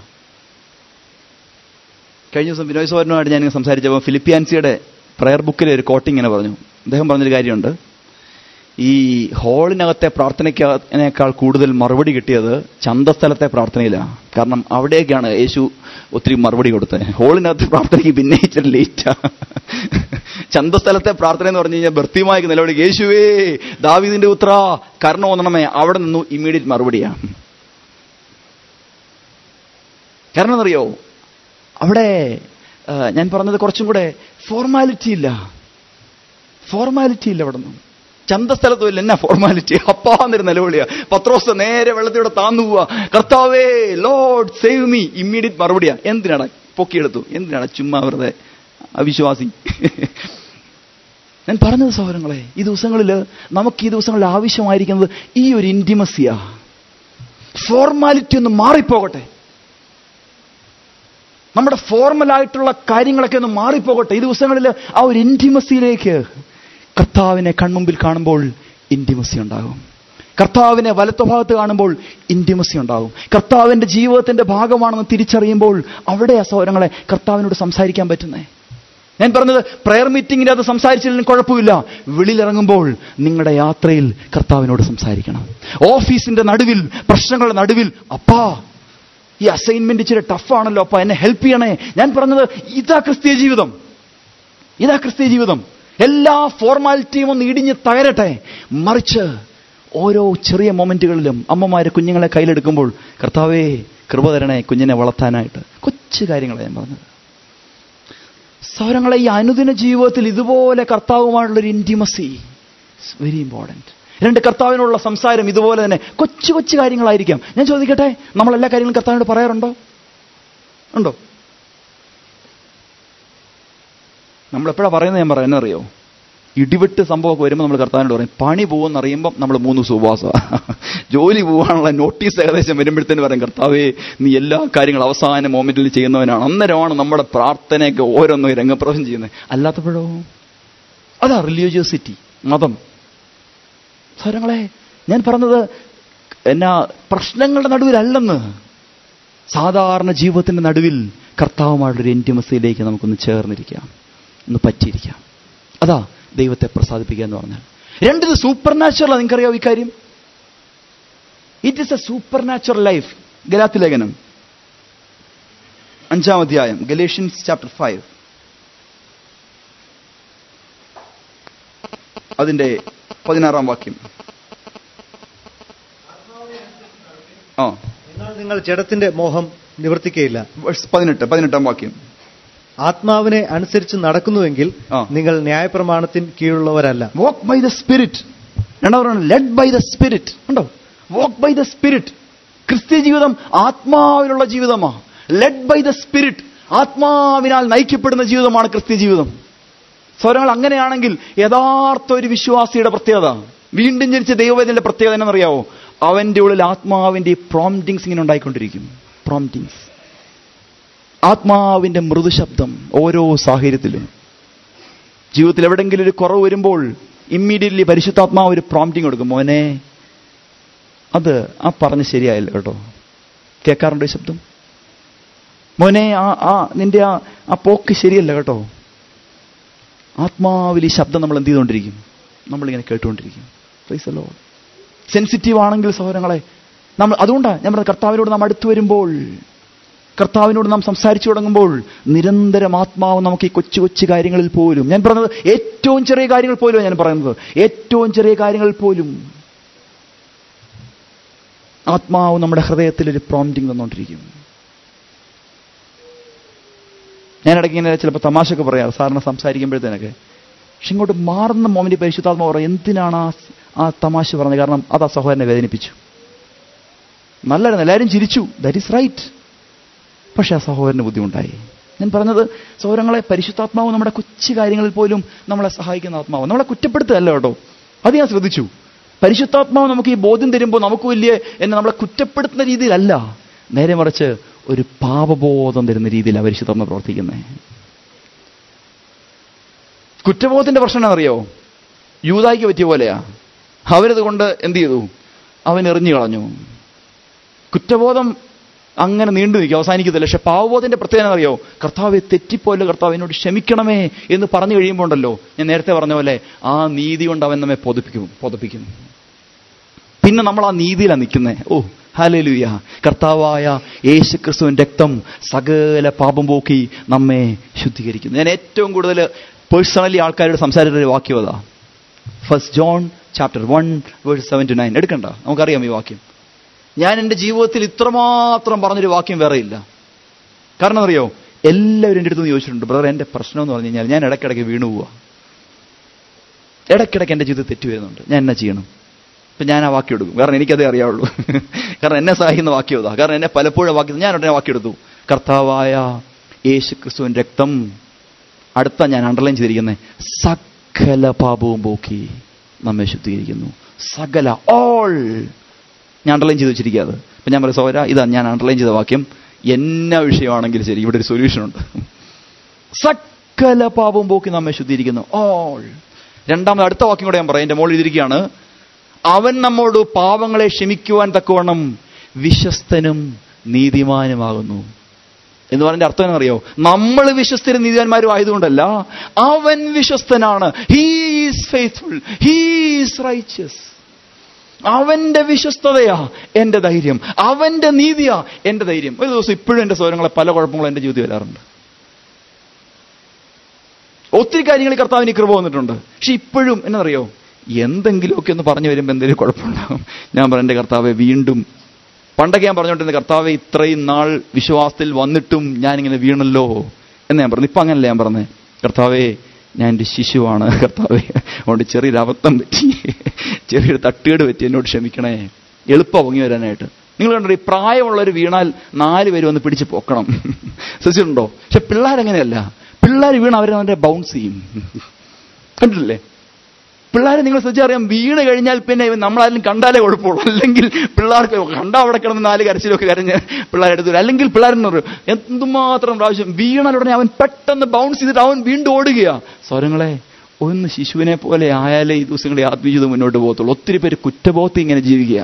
കഴിഞ്ഞ ദിവസം വിനോയ് സോരനുമായിട്ട് ഞാൻ സംസാരിച്ചപ്പോൾ ഫിലിപ്പിയാൻസിയുടെ പ്രയർ ബുക്കിലെ ഒരു കോട്ടിങ് ഇങ്ങനെ പറഞ്ഞു അദ്ദേഹം പറഞ്ഞൊരു കാര്യമുണ്ട് ഈ ഹാളിനകത്തെ പ്രാർത്ഥനയ്ക്കതിനേക്കാൾ കൂടുതൽ മറുപടി കിട്ടിയത് ചന്തസ്ഥലത്തെ പ്രാർത്ഥനയിലാണ് കാരണം അവിടേക്കാണ് യേശു ഒത്തിരി മറുപടി കൊടുത്തത് ഹാളിനകത്ത് പ്രാർത്ഥനയ്ക്ക് പിന്നെ ഇച്ചിരി ലേറ്റാ ചന്തസ്ഥലത്തെ പ്രാർത്ഥന എന്ന് പറഞ്ഞു കഴിഞ്ഞാൽ ഭർത്തിയുമായി നിലവിളി യേശുവേ ദാവീദിന്റെ ഉത്ര കരുണ ഒന്നണമേ അവിടെ നിന്നു ഇമ്മീഡിയറ്റ് മറുപടിയാ കാരണം എന്നറിയോ അവിടെ ആ, ഞാൻ പറഞ്ഞത് കുറച്ചും കൂടെ ഫോർമാലിറ്റി ഇല്ല ഫോർമാലിറ്റി ഇല്ല അവിടെ നിന്നും ചന്തസ്ഥലത്തും ഇല്ല എന്നാ ഫോർമാലിറ്റി അപ്പാന്നൊരു നിലവിളിയാ പത്രോസ് നേരെ വെള്ളത്തിലൂടെ താന്നു പോവാ കർത്താവേ ലോഡ് സേവ് മീ ഇമ്മീഡിയറ്റ് മറുപടിയാ എന്തിനാണ് പൊക്കിയെടുത്തു എന്തിനാണ് ചുമ്മാ വെറുതെ അവിശ്വാസി ഞാൻ പറഞ്ഞത് സഹോദരങ്ങളെ ഈ ദിവസങ്ങളിൽ നമുക്ക് ഈ ദിവസങ്ങളിൽ ആവശ്യമായിരിക്കുന്നത് ഈ ഒരു ഇന്റിമസിയാ ഫോർമാലിറ്റി ഒന്ന് മാറിപ്പോകട്ടെ നമ്മുടെ ഫോർമലായിട്ടുള്ള കാര്യങ്ങളൊക്കെ ഒന്ന് മാറിപ്പോകട്ടെ ഈ ദിവസങ്ങളിൽ ആ ഒരു ഇന്റിമസിയിലേക്ക് കർത്താവിനെ കൺമുമ്പിൽ കാണുമ്പോൾ ഇന്റിമസി ഉണ്ടാകും കർത്താവിനെ വലത്തുഭാഗത്ത് കാണുമ്പോൾ ഇന്റിമസി ഉണ്ടാകും കർത്താവിന്റെ ജീവിതത്തിന്റെ ഭാഗമാണെന്ന് തിരിച്ചറിയുമ്പോൾ അവിടെ ആ സൗരങ്ങളെ കർത്താവിനോട് സംസാരിക്കാൻ പറ്റുന്നേ ഞാൻ പറഞ്ഞത് പ്രയർ മീറ്റിംഗിൽ അത് സംസാരിച്ചില്ലെങ്കിലും കുഴപ്പമില്ല വെളിയിലിറങ്ങുമ്പോൾ നിങ്ങളുടെ യാത്രയിൽ കർത്താവിനോട് സംസാരിക്കണം ഓഫീസിന്റെ നടുവിൽ പ്രശ്നങ്ങളുടെ നടുവിൽ അപ്പാ ഈ അസൈൻമെന്റ് ഇച്ചിരി ടഫാണല്ലോ അപ്പൊ എന്നെ ഹെൽപ്പ് ചെയ്യണേ ഞാൻ പറഞ്ഞത് ഇതാ ക്രിസ്തീയ ജീവിതം ഇതാ ക്രിസ്തീയ ജീവിതം എല്ലാ ഫോർമാലിറ്റിയും ഒന്ന് ഇടിഞ്ഞ് തകരട്ടെ മറിച്ച് ഓരോ ചെറിയ മൊമെന്റുകളിലും അമ്മമാര് കുഞ്ഞുങ്ങളെ കയ്യിലെടുക്കുമ്പോൾ കർത്താവേ കൃപ തരണേ കുഞ്ഞിനെ വളർത്താനായിട്ട് കൊച്ചു കാര്യങ്ങളെ ഞാൻ പറഞ്ഞത് സൗരങ്ങളെ ഈ അനുദിന ജീവിതത്തിൽ ഇതുപോലെ കർത്താവുമായിട്ടുള്ളൊരു ഇന്റിമസി വെരി ഇമ്പോർട്ടൻറ്റ് രണ്ട് കർത്താവിനോടുള്ള സംസാരം ഇതുപോലെ തന്നെ കൊച്ചു കൊച്ചു കാര്യങ്ങളായിരിക്കാം ഞാൻ ചോദിക്കട്ടെ നമ്മൾ എല്ലാ കാര്യങ്ങളും കർത്താവിനോട് പറയാറുണ്ടോ ഉണ്ടോ നമ്മൾ എപ്പോഴാണ് പറയുന്നത് ഞാൻ പറയാം എന്നറിയോ ഇടിവെട്ട് സംഭവമൊക്കെ വരുമ്പോൾ നമ്മൾ കർത്താവിനോട് പറയും പണി പോകുമെന്ന് അറിയുമ്പോൾ നമ്മൾ മൂന്ന് ദിവസം ഉപവാസ ജോലി പോകാനുള്ള നോട്ടീസ് ഏകദേശം വരുമ്പോഴത്തേന് പറയും കർത്താവേ നീ എല്ലാ കാര്യങ്ങളും അവസാന മോമെന്റിൽ ചെയ്യുന്നവനാണ് അന്നേരമാണ് നമ്മുടെ പ്രാർത്ഥനയൊക്കെ ഓരോന്നും രംഗപ്രവേശം ചെയ്യുന്നത് അല്ലാത്തപ്പോഴോ അതാ റിലീജിയോസിറ്റി മതം സ്വരങ്ങളെ ഞാൻ പറഞ്ഞത് എന്നാ പ്രശ്നങ്ങളുടെ നടുവിലല്ലെന്ന് സാധാരണ ജീവിതത്തിന്റെ നടുവിൽ കർത്താവുമായുള്ള ഒരു ഇൻറ്റിമസിയിലേക്ക് നമുക്കൊന്ന് ചേർന്നിരിക്കാം ഒന്ന് പറ്റിയിരിക്കാം അതാ ദൈവത്തെ പ്രസാദിപ്പിക്കുക എന്ന് പറഞ്ഞാൽ രണ്ടിത് സൂപ്പർ നാച്ചുറൽ നിങ്ങൾക്കറിയാവോ ഇക്കാര്യം it is a supernatural life ഗലാത്തി ലേഖനം അഞ്ചാം അധ്യായം ഗലേഷ്യൻസ് ചാപ്റ്റർ ഫൈവ് അതിന്റെ പതിനാറാം വാക്യം ആ എന്നാൽ നിങ്ങൾ ജഡത്തിന്റെ മോഹം നിവർത്തിക്കയില്ല verse പതിനെട്ട് പതിനെട്ടാം വാക്യം ആത്മാവിനെ അനുസരിച്ച് നടക്കുന്നുവെങ്കിൽ ആ. നിങ്ങൾ ന്യായപ്രമാണത്തിന് കീഴുള്ളവരല്ല വാക്ക് ബൈ ദ സ്പിരിറ്റ് രണ്ടാമതാണ് ലെഡ് ബൈ ദ സ്പിരിറ്റ് ഉണ്ടോ വാക്ക് ബൈ ദ സ്പിരിറ്റ് ക്രിസ്ത്യ ജീവിതം ആത്മാവിലുള്ള ജീവിതമാണ് ലെഡ് ബൈ ദ സ്പിരിറ്റ് ആത്മാവിനാൽ നയിക്കപ്പെടുന്ന ജീവിതമാണ് ക്രിസ്ത്യ ജീവിതം സ്വരങ്ങൾ അങ്ങനെയാണെങ്കിൽ യഥാർത്ഥ ഒരു വിശ്വാസിയുടെ പ്രത്യേകത വീണ്ടും ജനിച്ച ദൈവവേദനയുടെ പ്രത്യേകത എന്നറിയാവോ അവന്റെ ഉള്ളിൽ ആത്മാവിന്റെ പ്രോംറ്റിങ്സ് ഇങ്ങനെ ഉണ്ടായിക്കൊണ്ടിരിക്കും പ്രോംറ്റിങ്സ് ആത്മാവിന്റെ മൃദുശബ്ദം ഓരോ സാഹചര്യത്തിലും ജീവിതത്തിൽ എവിടെങ്കിലും ഒരു കുറവ് വരുമ്പോൾ ഇമ്മീഡിയറ്റ്ലി പരിശുദ്ധാത്മാവ് ഒരു പ്രോംപ്റ്റിംഗ് കൊടുക്കും മോനെ അത് ആ പറഞ്ഞ് ശരിയായില്ല കേട്ടോ കേൾക്കാറുണ്ടോ ഈ ശബ്ദം മോനെ ആ ആ നിന്റെ ആ ആ പോക്ക് ശരിയല്ല കേട്ടോ ആത്മാവിൽ ഈ ശബ്ദം നമ്മൾ എന്ത് ചെയ്തുകൊണ്ടിരിക്കും നമ്മളിങ്ങനെ കേട്ടുകൊണ്ടിരിക്കും പ്രൈസല്ലോ സെൻസിറ്റീവ് ആണെങ്കിൽ സഹോദരങ്ങളെ നമ്മൾ അതുകൊണ്ടാണ് ഞാൻ പറഞ്ഞ കർത്താവിനോട് നാം അടുത്തു വരുമ്പോൾ കർത്താവിനോട് നാം സംസാരിച്ചു തുടങ്ങുമ്പോൾ നിരന്തരം ആത്മാവ് നമുക്ക് ഈ കൊച്ചു കൊച്ചു കാര്യങ്ങളിൽ പോലും ഞാൻ പറഞ്ഞത് ഏറ്റവും ചെറിയ കാര്യങ്ങൾ പോലും ഞാൻ പറയുന്നത് ഏറ്റവും ചെറിയ കാര്യങ്ങളിൽ പോലും ആത്മാവ് നമ്മുടെ ഹൃദയത്തിൽ ഒരു പ്രോംറ്റിംഗ് തന്നുകൊണ്ടിരിക്കും ഞാൻ ഇടയ്ക്ക് ഇങ്ങനെ ചിലപ്പോൾ തമാശയൊക്കെ പറയാം സാറിന് സംസാരിക്കുമ്പോഴത്തേനൊക്കെ പക്ഷെ ഇങ്ങോട്ട് മാറുന്ന മോമിന്റെ പരിശുദ്ധാത്മാവ് പറയും എന്തിനാണ് ആ ആ തമാശ പറഞ്ഞത് കാരണം അത് ആ സഹോദരനെ വേദനിപ്പിച്ചു നല്ലായിരുന്നു എല്ലാവരും ചിരിച്ചു ദാറ്റ് ഈസ് റൈറ്റ് പക്ഷെ ആ സഹോദരന് ബുദ്ധിമുട്ടായി ഞാൻ പറഞ്ഞത് സഹോദരങ്ങളെ പരിശുദ്ധാത്മാവ് നമ്മുടെ കൊച്ചു കാര്യങ്ങളിൽ പോലും നമ്മളെ സഹായിക്കുന്ന ആത്മാവ് നമ്മളെ കുറ്റപ്പെടുത്തുകയല്ല കേട്ടോ അത് ഞാൻ ശ്രദ്ധിച്ചു പരിശുദ്ധാത്മാവ് നമുക്ക് ഈ ബോധ്യം തരുമ്പോൾ നമുക്ക് വലിയ എന്നെ നമ്മളെ കുറ്റപ്പെടുത്തുന്ന രീതിയിലല്ല നേരെ മറിച്ച് ഒരു പാപബോധം തരുന്ന രീതിയിലാണ് പരിശുദ്ധാത്മ പ്രവർത്തിക്കുന്നത് കുറ്റബോധത്തിന്റെ പ്രശ്നം അറിയോ യൂതായിക്ക് പറ്റിയ പോലെയാ അവരത് കൊണ്ട് എന്ത് ചെയ്തു അവൻ എറിഞ്ഞു കളഞ്ഞു കുറ്റബോധം അങ്ങനെ നീണ്ടു നിൽക്കും അവസാനിക്കത്തില്ല പക്ഷെ പാവബോധത്തിന്റെ പ്രത്യേകത അറിയോ കർത്താവെ തെറ്റിപ്പോലെ കർത്താവ് എന്നോട് ക്ഷമിക്കണമേ എന്ന് പറഞ്ഞു കഴിയുമ്പോൾ ഉണ്ടല്ലോ ഞാൻ നേരത്തെ പറഞ്ഞ പോലെ ആ നീതി കൊണ്ട് അവൻ നമ്മെ പൊതിപ്പിക്കും പൊതിപ്പിക്കും പിന്നെ നമ്മൾ ആ നീതിയിലാണ് നിൽക്കുന്നത് ഓ ഹാലലുയ കർത്താവായ യേശു ക്രിസ്തുവിൻ രക്തം സകല പാപം പോക്കി നമ്മെ ശുദ്ധീകരിക്കുന്നു ഞാൻ ഏറ്റവും കൂടുതൽ പേഴ്സണലി ആൾക്കാരോട് സംസാരിച്ച ഒരു വാക്യം അതാ first John chapter one verse seven to nine എടുക്കണ്ട നമുക്കറിയാം ഈ വാക്യം ഞാൻ എൻ്റെ ജീവിതത്തിൽ ഇത്രമാത്രം പറഞ്ഞൊരു വാക്യം വേറെ ഇല്ല കാരണം അറിയോ എല്ലാവരും എൻ്റെ അടുത്ത് ചോദിച്ചിട്ടുണ്ട് ബ്രദർ എൻ്റെ പ്രശ്നം എന്ന് പറഞ്ഞു കഴിഞ്ഞാൽ ഞാൻ ഇടയ്ക്കിടയ്ക്ക് വീണു പോവുക ഇടയ്ക്കിടയ്ക്ക് എൻ്റെ ജീവിതത്തിൽ തെറ്റ് വരുന്നുണ്ട് ഞാൻ എന്നാ ചെയ്യണം ഇപ്പം ഞാൻ ആ വാക്യം എടുക്കും കാരണം എനിക്കതേ അറിയാവുള്ളൂ കാരണം എന്നെ സഹായിക്കുന്ന വാക്യം ഇതാ കാരണം എന്നെ പലപ്പോഴും വാക്യം ഞാൻ ഉടനെ വാക്യം എടുത്തു കർത്താവായ യേശു ക്രിസ്തുവിൻ രക്തം അടുത്ത ഞാൻ അണ്ടർലൈൻ ചെയ്തിരിക്കുന്നത് സകല പാപവും പോക്കി നമ്മെ ശുദ്ധീകരിക്കുന്നു സകല ഓൾ ഞാൻ അണ്ടർലൈൻ ചെയ്ത് വെച്ചിരിക്കുക അത് അപ്പം ഞാൻ പറയും സോര ഇതാ ഞാൻ അണ്ടർലൈൻ ചെയ്ത വാക്യം എന്നാ വിഷയമാണെങ്കിലും ശരി ഇവിടെ ഒരു സൊല്യൂഷൻ ഉണ്ട് സകല പാപവും പോക്കി നമ്മെ ശുദ്ധീകരിക്കുന്നു ഓൾ രണ്ടാമത് അടുത്ത വാക്യം കൂടെ ഞാൻ പറയാം എൻ്റെ മോളിൽ ഇതിരിക്കുകയാണ് അവൻ നമ്മോട് പാവങ്ങളെ ക്ഷമിക്കുവാൻ തക്കവണ്ണം വിശ്വസ്തനും നീതിമാനുമാകുന്നു എന്ന് പറഞ്ഞ അർത്ഥം എന്നറിയോ നമ്മൾ വിശ്വസ്തരും നീതിമാന്മാരും ആയതുകൊണ്ടല്ല അവൻ വിശ്വസ്തനാണ് ഹീസ് ഫെയ്ത്ത്ഫുൾ ഹീസ് റൈച്ചസ് അവന്റെ വിശ്വസ്തതയാ എന്റെ ധൈര്യം അവന്റെ നീതിയാ എന്റെ ധൈര്യം ഒരു ദിവസം ഇപ്പോഴും എന്റെ സ്വരങ്ങളെ പല കുഴപ്പങ്ങളും എന്റെ ജീവിതത്തിൽ വരാറുണ്ട് ഒത്തിരി കാര്യങ്ങൾ കർത്താവിന് കൃപ വന്നിട്ടുണ്ട് പക്ഷെ ഇപ്പോഴും എന്നറിയോ എന്തെങ്കിലുമൊക്കെ ഒന്ന് പറഞ്ഞു വരുമ്പോൾ എന്തെങ്കിലും കുഴപ്പമുണ്ടാകും ഞാൻ പറഞ്ഞു എൻ്റെ കർത്താവെ വീണ്ടും പണ്ടൊക്കെ ഞാൻ പറഞ്ഞുകൊണ്ടിരുന്ന കർത്താവെ ഇത്രയും നാൾ വിശ്വാസത്തിൽ വന്നിട്ടും ഞാനിങ്ങനെ വീണല്ലോ എന്ന് ഞാൻ പറഞ്ഞു ഇപ്പം അങ്ങനല്ല ഞാൻ പറഞ്ഞത് കർത്താവെ ഞാൻ എൻ്റെ ശിശുവാണ് കർത്താവെ അതുകൊണ്ട് ചെറിയൊരു അബദ്ധം പറ്റി ചെറിയൊരു തട്ടുകേട് പറ്റി എന്നോട് ക്ഷമിക്കണേ എളുപ്പം പൊങ്ങി വരാനായിട്ട് നിങ്ങൾ കണ്ടോ ഈ പ്രായമുള്ളവർ വീണാൽ നാല് പേര് വന്ന് പിടിച്ച് പൊക്കണം ശ്രദ്ധിച്ചിട്ടുണ്ടോ പക്ഷെ പിള്ളേരങ്ങനെയല്ല പിള്ളേർ വീണ അവർ അവൻ്റെ ബൗൺസ് ചെയ്യും കണ്ടിട്ടില്ലേ പിള്ളേരെ നിങ്ങൾ ശ്രദ്ധിച്ചറിയാം വീണ് കഴിഞ്ഞാൽ പിന്നെ നമ്മളാരും കണ്ടാലേ കുഴപ്പമുള്ളൂ അല്ലെങ്കിൽ പിള്ളേർക്ക് കണ്ടാ അവിടെ കിടന്ന് നാല് കരച്ചിലൊക്കെ കരഞ്ഞ് പിള്ളേരെ എടുത്തു അല്ലെങ്കിൽ പിള്ളേരെന്ന് പറയും എന്തുമാത്രം പ്രാവശ്യം വീണാൽ ഉടനെ അവൻ പെട്ടെന്ന് ബൗൺസ് ചെയ്തിട്ട് അവൻ വീണ്ടും ഓടുകയാ സ്വരങ്ങളെ ഒന്ന് ശിശുവിനെ പോലെ ആയാലേ ഈ ദിവസങ്ങളിൽ ആത്മീയത മുന്നോട്ട് പോകത്തുള്ളൂ ഒത്തിരി പേര് കുറ്റബോധത്തിൽ ഇങ്ങനെ ജീവിക്കുക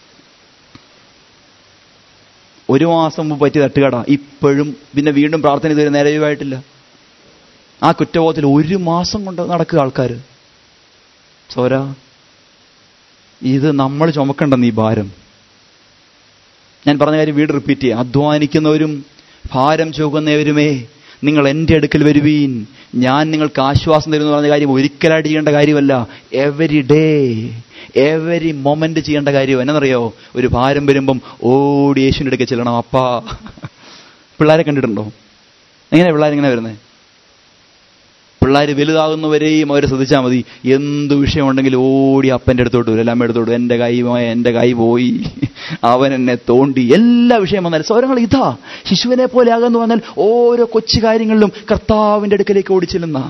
ഒരു മാസം മുമ്പ് പറ്റിയ തട്ടുകട ഇപ്പോഴും പിന്നെ വീണ്ടും പ്രാർത്ഥന ഇതുവരെ നേരെയുമായിട്ടില്ല ആ കുറ്റബോധത്തിൽ ഒരു മാസം കൊണ്ട് നടക്കുക ആൾക്കാർ സോര ഇത് നമ്മൾ ചുമക്കണ്ടെന്ന് ഈ ഭാരം ഞാൻ പറഞ്ഞ കാര്യം വീട് റിപ്പീറ്റ് ചെയ്യാം അധ്വാനിക്കുന്നവരും ഭാരം ചുമക്കുന്നവരുമേ നിങ്ങൾ എൻ്റെ അടുക്കൽ വരുവീൻ ഞാൻ നിങ്ങൾക്ക് ആശ്വാസം തരുമെന്ന് പറഞ്ഞ കാര്യം ഒരിക്കലായിട്ട് ചെയ്യേണ്ട കാര്യമല്ല എവരി ഡേ എവരി മൊമെന്റ് ചെയ്യേണ്ട കാര്യം എന്നറിയോ ഒരു ഭാരം വരുമ്പം ഓടി യേശുവിൻ്റെ അടുക്കൽ ചെല്ലണം അപ്പാ പിള്ളേരെ കണ്ടിട്ടുണ്ടോ എങ്ങനെയാ പിള്ളേരെങ്ങനെ വരുന്നത് പിള്ളേർ വലുതാകുന്നവരെയും അവർ ശ്രദ്ധിച്ചാൽ മതി എന്ത് വിഷയമുണ്ടെങ്കിലും ഓടി അപ്പൻ്റെ അടുത്തോട്ട് വരും എല്ലാം എടുത്തോട്ട് എൻ്റെ കൈ പോയ എൻ്റെ കൈ പോയി അവൻ എന്നെ തോണ്ടി എല്ലാ വിഷയം വന്നാൽ സ്വരങ്ങൾ ഇതാ ശിശുവിനെ പോലെ ആകുന്നു വന്നാൽ ഓരോ കൊച്ചു കാര്യങ്ങളിലും കർത്താവിൻ്റെ അടുക്കലേക്ക് ഓടിച്ചെല്ലുന്ന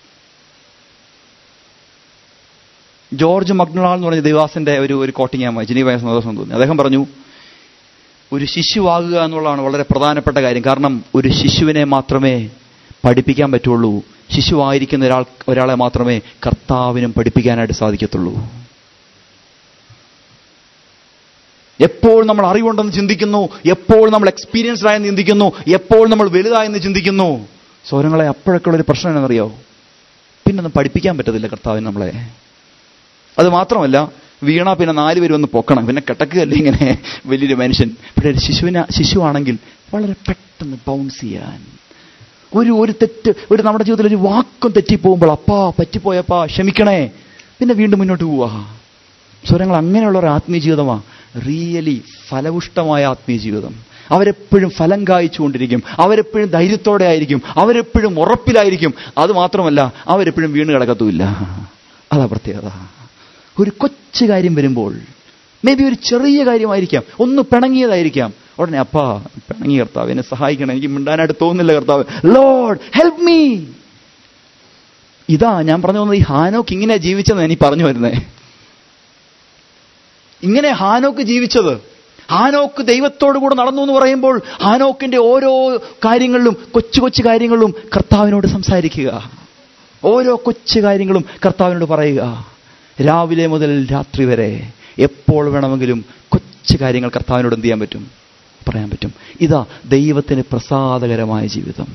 ജോർജ് മഗ്നളാൾ എന്ന് പറഞ്ഞ ദേവാസിന്റെ ഒരു ഒരു കോട്ടിങ് ഞാൻ വായിച്ചു എനിക്ക് സന്തോഷം തോന്നി അദ്ദേഹം പറഞ്ഞു ഒരു ശിശുവാകുക എന്നുള്ളതാണ് വളരെ പ്രധാനപ്പെട്ട കാര്യം കാരണം ഒരു ശിശുവിനെ മാത്രമേ പഠിപ്പിക്കാൻ പറ്റുള്ളൂ ശിശുവായിരിക്കുന്ന ഒരാൾ ഒരാളെ മാത്രമേ കർത്താവിനും പഠിപ്പിക്കാനായിട്ട് സാധിക്കത്തുള്ളൂ എപ്പോൾ നമ്മൾ അറിവുണ്ടെന്ന് ചിന്തിക്കുന്നു എപ്പോൾ നമ്മൾ എക്സ്പീരിയൻസ്ഡ് ആയെന്ന് ചിന്തിക്കുന്നു എപ്പോൾ നമ്മൾ വലുതായെന്ന് ചിന്തിക്കുന്നു സ്വരങ്ങളെ അപ്പോഴൊക്കെ ഒരു പ്രശ്നം എന്നറിയോ പിന്നൊന്നും പഠിപ്പിക്കാൻ പറ്റത്തില്ല കർത്താവിന് നമ്മളെ അത് മാത്രമല്ല വീണ പിന്നെ നാല് പേര് വന്ന് പൊക്കണം പിന്നെ കിടക്കുകയല്ലേ ഇങ്ങനെ വലിയൊരു മനുഷ്യൻ പക്ഷേ ഒരു ശിശുവിന ശിശുവാണെങ്കിൽ വളരെ പെട്ടെന്ന് ബൗൺസ് ചെയ്യാൻ ഒരു ഒരു തെറ്റ് ഒരു നമ്മുടെ ജീവിതത്തിൽ ഒരു വാക്കും തെറ്റിപ്പോകുമ്പോൾ അപ്പാ പറ്റിപ്പോയപ്പാ ക്ഷമിക്കണേ പിന്നെ വീണ്ടും മുന്നോട്ട് പോവാ സ്വരങ്ങൾ അങ്ങനെയുള്ള ഒരു ആത്മീയ ജീവിതമാണ് റിയലി ഫലപുഷ്ടമായ ആത്മീയ ജീവിതം അവരെപ്പോഴും ഫലം കായ്ച്ചുകൊണ്ടിരിക്കും അവരെപ്പോഴും ധൈര്യത്തോടെ ആയിരിക്കും അവരെപ്പോഴും ഉറപ്പിലായിരിക്കും അത് മാത്രമല്ല അവരെപ്പോഴും വീണ് കിടക്കത്തുമില്ല അതാ പ്രത്യേകത ഒരു കൊച്ചു കാര്യം വരുമ്പോൾ മേ ബി ഒരു ചെറിയ കാര്യമായിരിക്കാം ഒന്ന് പിണങ്ങിയതായിരിക്കാം ഉടനെ അപ്പാ പിണങ്ങി കർത്താവ് എന്നെ സഹായിക്കണം എനിക്ക് മിണ്ടാനായിട്ട് തോന്നുന്നില്ല കർത്താവ് ലോഡ് ഹെൽപ്പ് മീ ഇതാ ഞാൻ പറഞ്ഞു വന്നത് ഈ ഹാനോക്ക് ഇങ്ങനെ ജീവിച്ചെന്ന് എനിക്ക് പറഞ്ഞു വരുന്നേ ഇങ്ങനെ ഹാനോക്ക് ജീവിച്ചത് ഹാനോക്ക് ദൈവത്തോടു കൂടെ നടന്നു എന്ന് പറയുമ്പോൾ ഹാനോക്കിന്റെ ഓരോ കാര്യങ്ങളിലും കൊച്ചു കൊച്ചു കാര്യങ്ങളിലും കർത്താവിനോട് സംസാരിക്കുക ഓരോ കൊച്ചു കാര്യങ്ങളും കർത്താവിനോട് പറയുക രാവിലെ മുതൽ രാത്രി വരെ എപ്പോൾ വേണമെങ്കിലും കൊച്ചു കാര്യങ്ങൾ കർത്താവിനോട് എന്ത് ചെയ്യാൻ പറ്റും പറയാൻ പറ്റും ഇതാ ദൈവത്തിന് പ്രസാദകരമായ ജീവിതം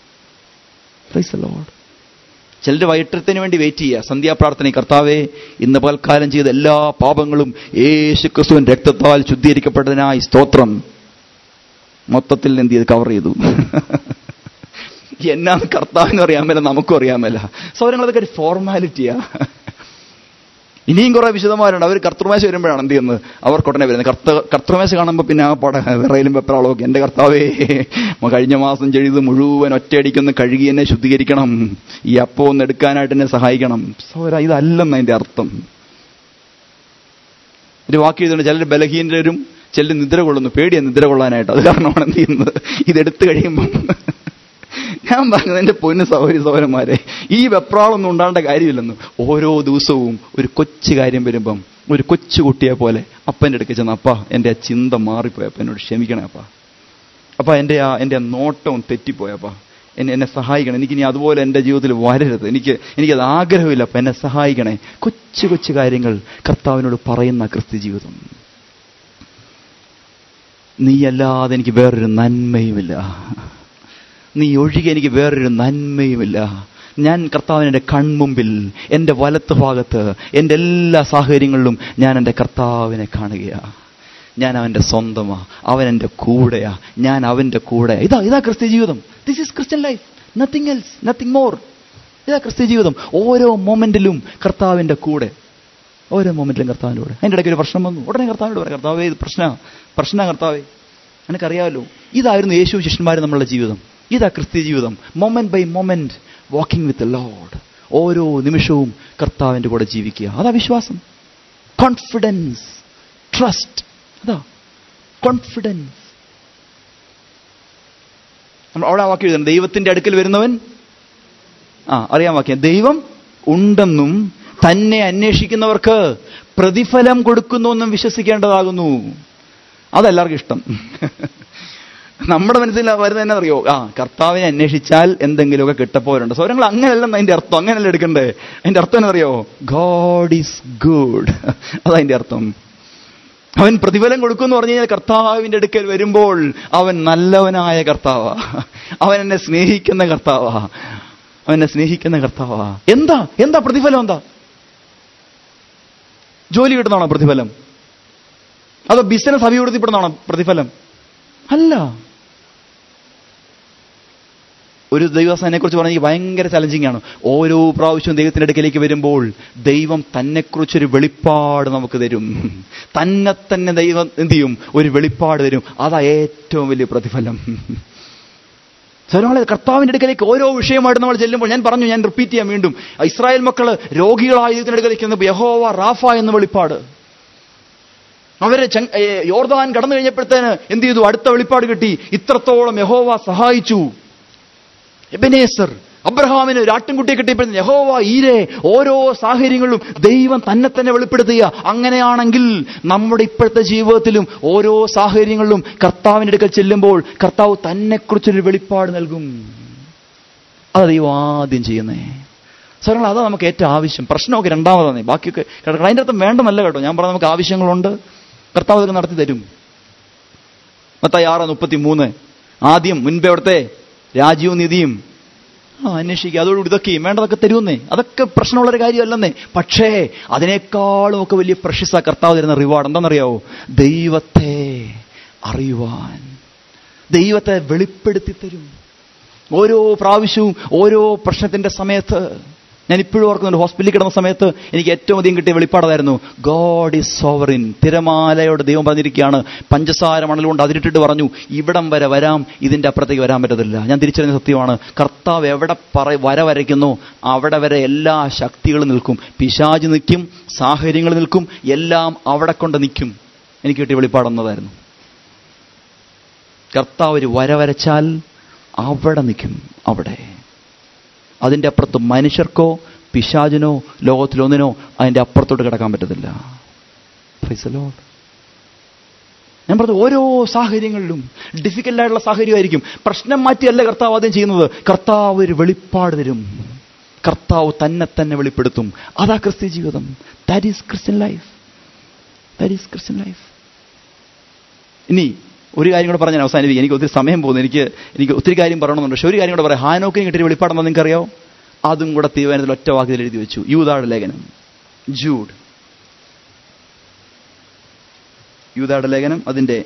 ലോഡ് ചിലർ വൈകിട്ടത്തിന് വേണ്ടി വെയിറ്റ് ചെയ്യുക സന്ധ്യാപ്രാർത്ഥന കർത്താവെ ഇന്ന് പൽക്കാലം ചെയ്ത എല്ലാ പാപങ്ങളും യേശു ക്രിസ്തുവിൻ രക്തത്താൽ ശുദ്ധീകരിക്കപ്പെട്ടതിനായി സ്തോത്രം മൊത്തത്തിൽ എന്ത് ചെയ്ത് കവർ ചെയ്തു എന്നാന്ന് കർത്താവിനും അറിയാൻ മേല നമുക്കും അറിയാൻ മേല സൗരങ്ങൾ അതൊക്കെ ഒരു ഫോർമാലിറ്റിയാ ഇനിയും കുറെ വിശദമാരുണ്ട് അവർ കർത്തൃമേശ വരുമ്പോഴാണ് എന്ത് ചെയ്യുന്നത് അവർക്ക് ഉടനെ വരുന്നത് കർത്ത കർത്തൃമേശ കാണുമ്പോൾ പിന്നെ ആ പട വിറയിലും വെപ്രാളമൊക്കെ എൻ്റെ കർത്താവേ കഴിഞ്ഞ മാസം ചെയ്ത് മുഴുവൻ ഒറ്റയടിക്കൊന്ന് കഴുകി എന്നെ ശുദ്ധീകരിക്കണം ഈ അപ്പം ഒന്ന് എടുക്കാനായിട്ട് എന്നെ സഹായിക്കണം സോര ഇതല്ലെന്ന് അതിന്റെ അർത്ഥം ഒരു വാക്ക് ചെയ്തുകൊണ്ട് ചിലർ ബലഹീനരും ചിലർ നിദ്ര കൊള്ളുന്നു പേടിയാ നിദ്ര കൊള്ളാനായിട്ട് അത് കാരണമാണ് എന്ത് ചെയ്യുന്നത് ഇതെടുത്തു കഴിയുമ്പം ഞാൻ പറഞ്ഞത് എന്റെ പൊന്ന് സൗകര്യ സൗരന്മാരെ ഈ വെപ്രാളൊന്നും ഉണ്ടാകേണ്ട കാര്യമില്ലെന്ന് ഓരോ ദിവസവും ഒരു കൊച്ചു കാര്യം വരുമ്പം ഒരു കൊച്ചു കുട്ടിയെ പോലെ അപ്പൻ്റെ അടുക്ക് ചെന്ന് അപ്പ എൻ്റെ ആ ചിന്ത മാറിപ്പോയപ്പ എന്നോട് ക്ഷമിക്കണേ അപ്പ അപ്പ എൻ്റെ ആ എൻ്റെ ആ നോട്ടവും തെറ്റിപ്പോയപ്പ എന്നെ എന്നെ സഹായിക്കണം എനിക്കിനി അതുപോലെ എൻ്റെ ജീവിതത്തിൽ വരരുത് എനിക്ക് എനിക്കത് ആഗ്രഹമില്ല അപ്പം എന്നെ സഹായിക്കണേ കൊച്ചു കൊച്ചു കാര്യങ്ങൾ കർത്താവിനോട് പറയുന്ന ക്രിസ്തു ജീവിതം നീയല്ലാതെ എനിക്ക് വേറൊരു നന്മയുമില്ല നീ ഒഴികെ എനിക്ക് വേറൊരു നന്മയുമില്ല ഞാൻ കർത്താവിന് എൻ്റെ കൺമുമ്പിൽ എൻ്റെ വലത്ത് ഭാഗത്ത് എൻ്റെ എല്ലാ സാഹചര്യങ്ങളിലും ഞാൻ എൻ്റെ കർത്താവിനെ കാണുകയാ ഞാൻ അവൻ്റെ സ്വന്തമാ അവൻ എൻ്റെ കൂടെയാ ഞാൻ അവൻ്റെ കൂടെ ഇതാ ഇതാ ക്രിസ്ത്യ ജീവിതം this is Christian life nothing else nothing more ഇതാ ക്രിസ്ത്യ ജീവിതം ഓരോ മൊമെന്റിലും കർത്താവിൻ്റെ കൂടെ ഓരോ മൊമെന്റിലും കർത്താവിൻ്റെ കൂടെ അതിൻ്റെ ഇടയ്ക്ക് ഒരു പ്രശ്നം വന്നു ഉടനെ കർത്താവിനോട് പറയാം കർത്താവേ ഇത് പ്രശ്ന പ്രശ്ന കർത്താവേ എനിക്കറിയാമല്ലോ ഇതായിരുന്നു യേശു ശിഷ്യന്മാർ നമ്മളുടെ ജീവിതം ഇതാ ക്രിസ്ത്യ ജീവിതം moment by moment walking with Lord ഓരോ നിമിഷവും കർത്താവിന്റെ കൂടെ ജീവിക്കുക അതാ വിശ്വാസം കോൺഫിഡൻസ് ട്രസ്റ്റ് അതാ കോൺഫിഡൻസ് നമ്മൾ അവിടെ ആ വാക്യം എഴുതണം ദൈവത്തിന്റെ അടുക്കൽ വരുന്നവൻ ആ അറിയാൻ വാക്യം ദൈവം ഉണ്ടെന്നും തന്നെ അന്വേഷിക്കുന്നവർക്ക് പ്രതിഫലം കൊടുക്കുന്നു എന്നും വിശ്വസിക്കേണ്ടതാകുന്നു അതെല്ലാവർക്കും ഇഷ്ടം നമ്മുടെ മനസ്സിൽ വരുന്നത് തന്നെ അറിയോ ആ കർത്താവിനെ അന്വേഷിച്ചാൽ എന്തെങ്കിലുമൊക്കെ കിട്ടപ്പോരുണ്ട് സ്വരങ്ങൾ അങ്ങനെയല്ല അതിന്റെ അർത്ഥം അങ്ങനെയല്ല എടുക്കണ്ടേ അതിന്റെ അർത്ഥം എന്നാ അറിയോ ഗോഡ് ഈസ് ഗുഡ് അതതിന്റെ അർത്ഥം അവൻ പ്രതിഫലം കൊടുക്കുമെന്ന് പറഞ്ഞു കഴിഞ്ഞാൽ കർത്താവിന്റെ അടുക്കൽ വരുമ്പോൾ അവൻ നല്ലവനായ കർത്താവാ അവൻ എന്നെ സ്നേഹിക്കുന്ന കർത്താവാ അവൻ എന്നെ സ്നേഹിക്കുന്ന കർത്താവാ എന്താ എന്താ പ്രതിഫലം എന്താ ജോലി കിട്ടുന്നതാണോ പ്രതിഫലം അതോ ബിസിനസ് അഭിവൃദ്ധിപ്പെടുന്നതാണോ പ്രതിഫലം അല്ല ഒരു ദൈവസ്ഥാനെ കുറിച്ച് പറഞ്ഞാൽ ഭയങ്കര ചലഞ്ചിങ് ആണ് ഓരോ പ്രാവശ്യവും ദൈവത്തിന്റെ അടുക്കലേക്ക് വരുമ്പോൾ ദൈവം തന്നെക്കുറിച്ചൊരു വെളിപ്പാട് നമുക്ക് തരും തന്നെ തന്നെ ദൈവം എന്ത് ചെയ്യും ഒരു വെളിപ്പാട് തരും അതാ ഏറ്റവും വലിയ പ്രതിഫലം സ്വരങ്ങളെ കർത്താവിന്റെ അടുക്കലേക്ക് ഓരോ വിഷയമായിട്ട് നമ്മൾ ചെല്ലുമ്പോൾ ഞാൻ പറഞ്ഞു ഞാൻ റിപ്പീറ്റ് ചെയ്യാം വീണ്ടും ഇസ്രായേൽ മക്കള് രോഗികളായ ദൈവത്തിന്റെ അടുക്കലേക്ക് ചെന്നപ്പോൾ യഹോവ റാഫ എന്ന വെളിപ്പാട് അവരെ ചങ്- ഏ, യോർദാൻ കടന്നു കഴിഞ്ഞപ്പോഴത്തേന് എന്ത് ചെയ്തു അടുത്ത വെളിപ്പാട് കിട്ടി ഇത്രത്തോളം യഹോവ സഹായിച്ചു എബനേസർ അബ്രഹാമിന് ഒരു ആട്ടിൻകുട്ടിയെ കിട്ടിയപ്പോഴത്തേന് യഹോവ ഈരെ ഓരോ സാഹചര്യങ്ങളിലും ദൈവം തന്നെ തന്നെ വെളിപ്പെടുത്തുക അങ്ങനെയാണെങ്കിൽ നമ്മുടെ ഇപ്പോഴത്തെ ജീവിതത്തിലും ഓരോ സാഹചര്യങ്ങളിലും കർത്താവിന്റെ അടുക്കൽ ചെല്ലുമ്പോൾ കർത്താവ് തന്നെക്കുറിച്ചൊരു വെളിപ്പാട് നൽകും അത് ദൈവം ആദ്യം ചെയ്യുന്നേ സാറങ്ങൾ അതാ നമുക്ക് ഏറ്റവും ആവശ്യം പ്രശ്നമൊക്കെ രണ്ടാമതാണ് ബാക്കിയൊക്കെ കിടക്കണം അതിൻ്റെ അർത്ഥം വേണ്ടെന്നല്ല കേട്ടോ ഞാൻ പറഞ്ഞ നമുക്ക് ആവശ്യങ്ങളുണ്ട് കർത്താവ് അതൊക്കെ നടത്തി തരും മത്തായി ആറ് മുപ്പത്തി മൂന്ന് ആദ്യം മുൻപേ അവിടുത്തെ രാജ്യവും നിധിയും ആ അന്വേഷിക്കുക അതോടുകൂടി ഇതൊക്കെയും വേണ്ടതൊക്കെ തരുമെന്നേ അതൊക്കെ പ്രശ്നമുള്ളൊരു കാര്യമല്ലെന്നേ പക്ഷേ അതിനേക്കാളും ഒക്കെ വലിയ പ്രശസ്ത കർത്താവ് തരുന്ന റിവാർഡ് എന്താണെന്നറിയാവോ ദൈവത്തെ അറിയുവാൻ ദൈവത്തെ വെളിപ്പെടുത്തി തരും ഓരോ പ്രാവശ്യവും ഓരോ പ്രശ്നത്തിന്റെ സമയത്ത് ഞാൻ ഇപ്പോഴും ഓർക്കുന്നുണ്ട് ഹോസ്പിറ്റലിൽ കിടന്ന സമയത്ത് എനിക്ക് ഏറ്റവും അധികം കിട്ടിയ വെളിപ്പാടായിരുന്നു ഗോഡ് ഈസ് സോവറിൻ തിരമാലയോട് ദൈവം പറഞ്ഞിരിക്കുകയാണ് പഞ്ചസാര മണൽ കൊണ്ട് അതിരിട്ടിട്ട് പറഞ്ഞു ഇവിടം വരെ വരാം ഇതിന്റെ അപ്പുറത്തേക്ക് വരാൻ പറ്റത്തില്ല ഞാൻ തിരിച്ചറിഞ്ഞ സത്യമാണ് കർത്താവ് എവിടെ പറ വര വരയ്ക്കുന്നു അവിടെ വരെ എല്ലാ ശക്തികളും നിൽക്കും പിശാജ് നിൽക്കും സാഹചര്യങ്ങൾ നിൽക്കും എല്ലാം അവിടെ കൊണ്ട് നിൽക്കും എനിക്ക് കിട്ടിയ വെളിപ്പാടെന്നതായിരുന്നു കർത്താവ് ഒരു വര വരച്ചാൽ അവിടെ നിൽക്കും അവിടെ അതിൻ്റെ അപ്പുറത്ത് മനുഷ്യർക്കോ പിശാചിനോ ലോകത്തിലൊന്നിനോ അതിൻ്റെ അപ്പുറത്തോട്ട് കിടക്കാൻ പറ്റത്തില്ല Praise the Lord. ഞാൻ പറഞ്ഞത് ഓരോ സാഹചര്യങ്ങളിലും ഡിഫിക്കൽട്ടായിട്ടുള്ള സാഹചര്യമായിരിക്കും പ്രശ്നം മാറ്റിയല്ല കർത്താവ് ആദ്യം ചെയ്യുന്നത് കർത്താവ് ഒരു വെളിപ്പാട് തരും കർത്താവ് തന്നെ തന്നെ വെളിപ്പെടുത്തും അതാ ക്രിസ്ത്യ ജീവിതം that is Christian life that is Christian life ഇനി ഒരു കാര്യം കൂടെ പറഞ്ഞാൽ അവസാനിപ്പിക്കും എനിക്ക് ഒത്തിരി സമയം പോകുന്നു എനിക്ക് എനിക്ക് ഒത്തിരി കാര്യം പറയണമെന്നുണ്ട് പക്ഷെ ഒരു കാര്യം കൂടെ പറയാം ഹാനോക്കിന് കിട്ടിയ വെളിപ്പാടെന്ന് നിങ്ങൾക്ക് അറിയാമോ അതും കൂടെ തീരുമാനത്തിൽ ഒറ്റ വാക്കിൽ എഴുതി വെച്ചു യൂതാട് ലേഖനം ജൂഡ് യൂതാട് ലേഖനം അതിന്റെ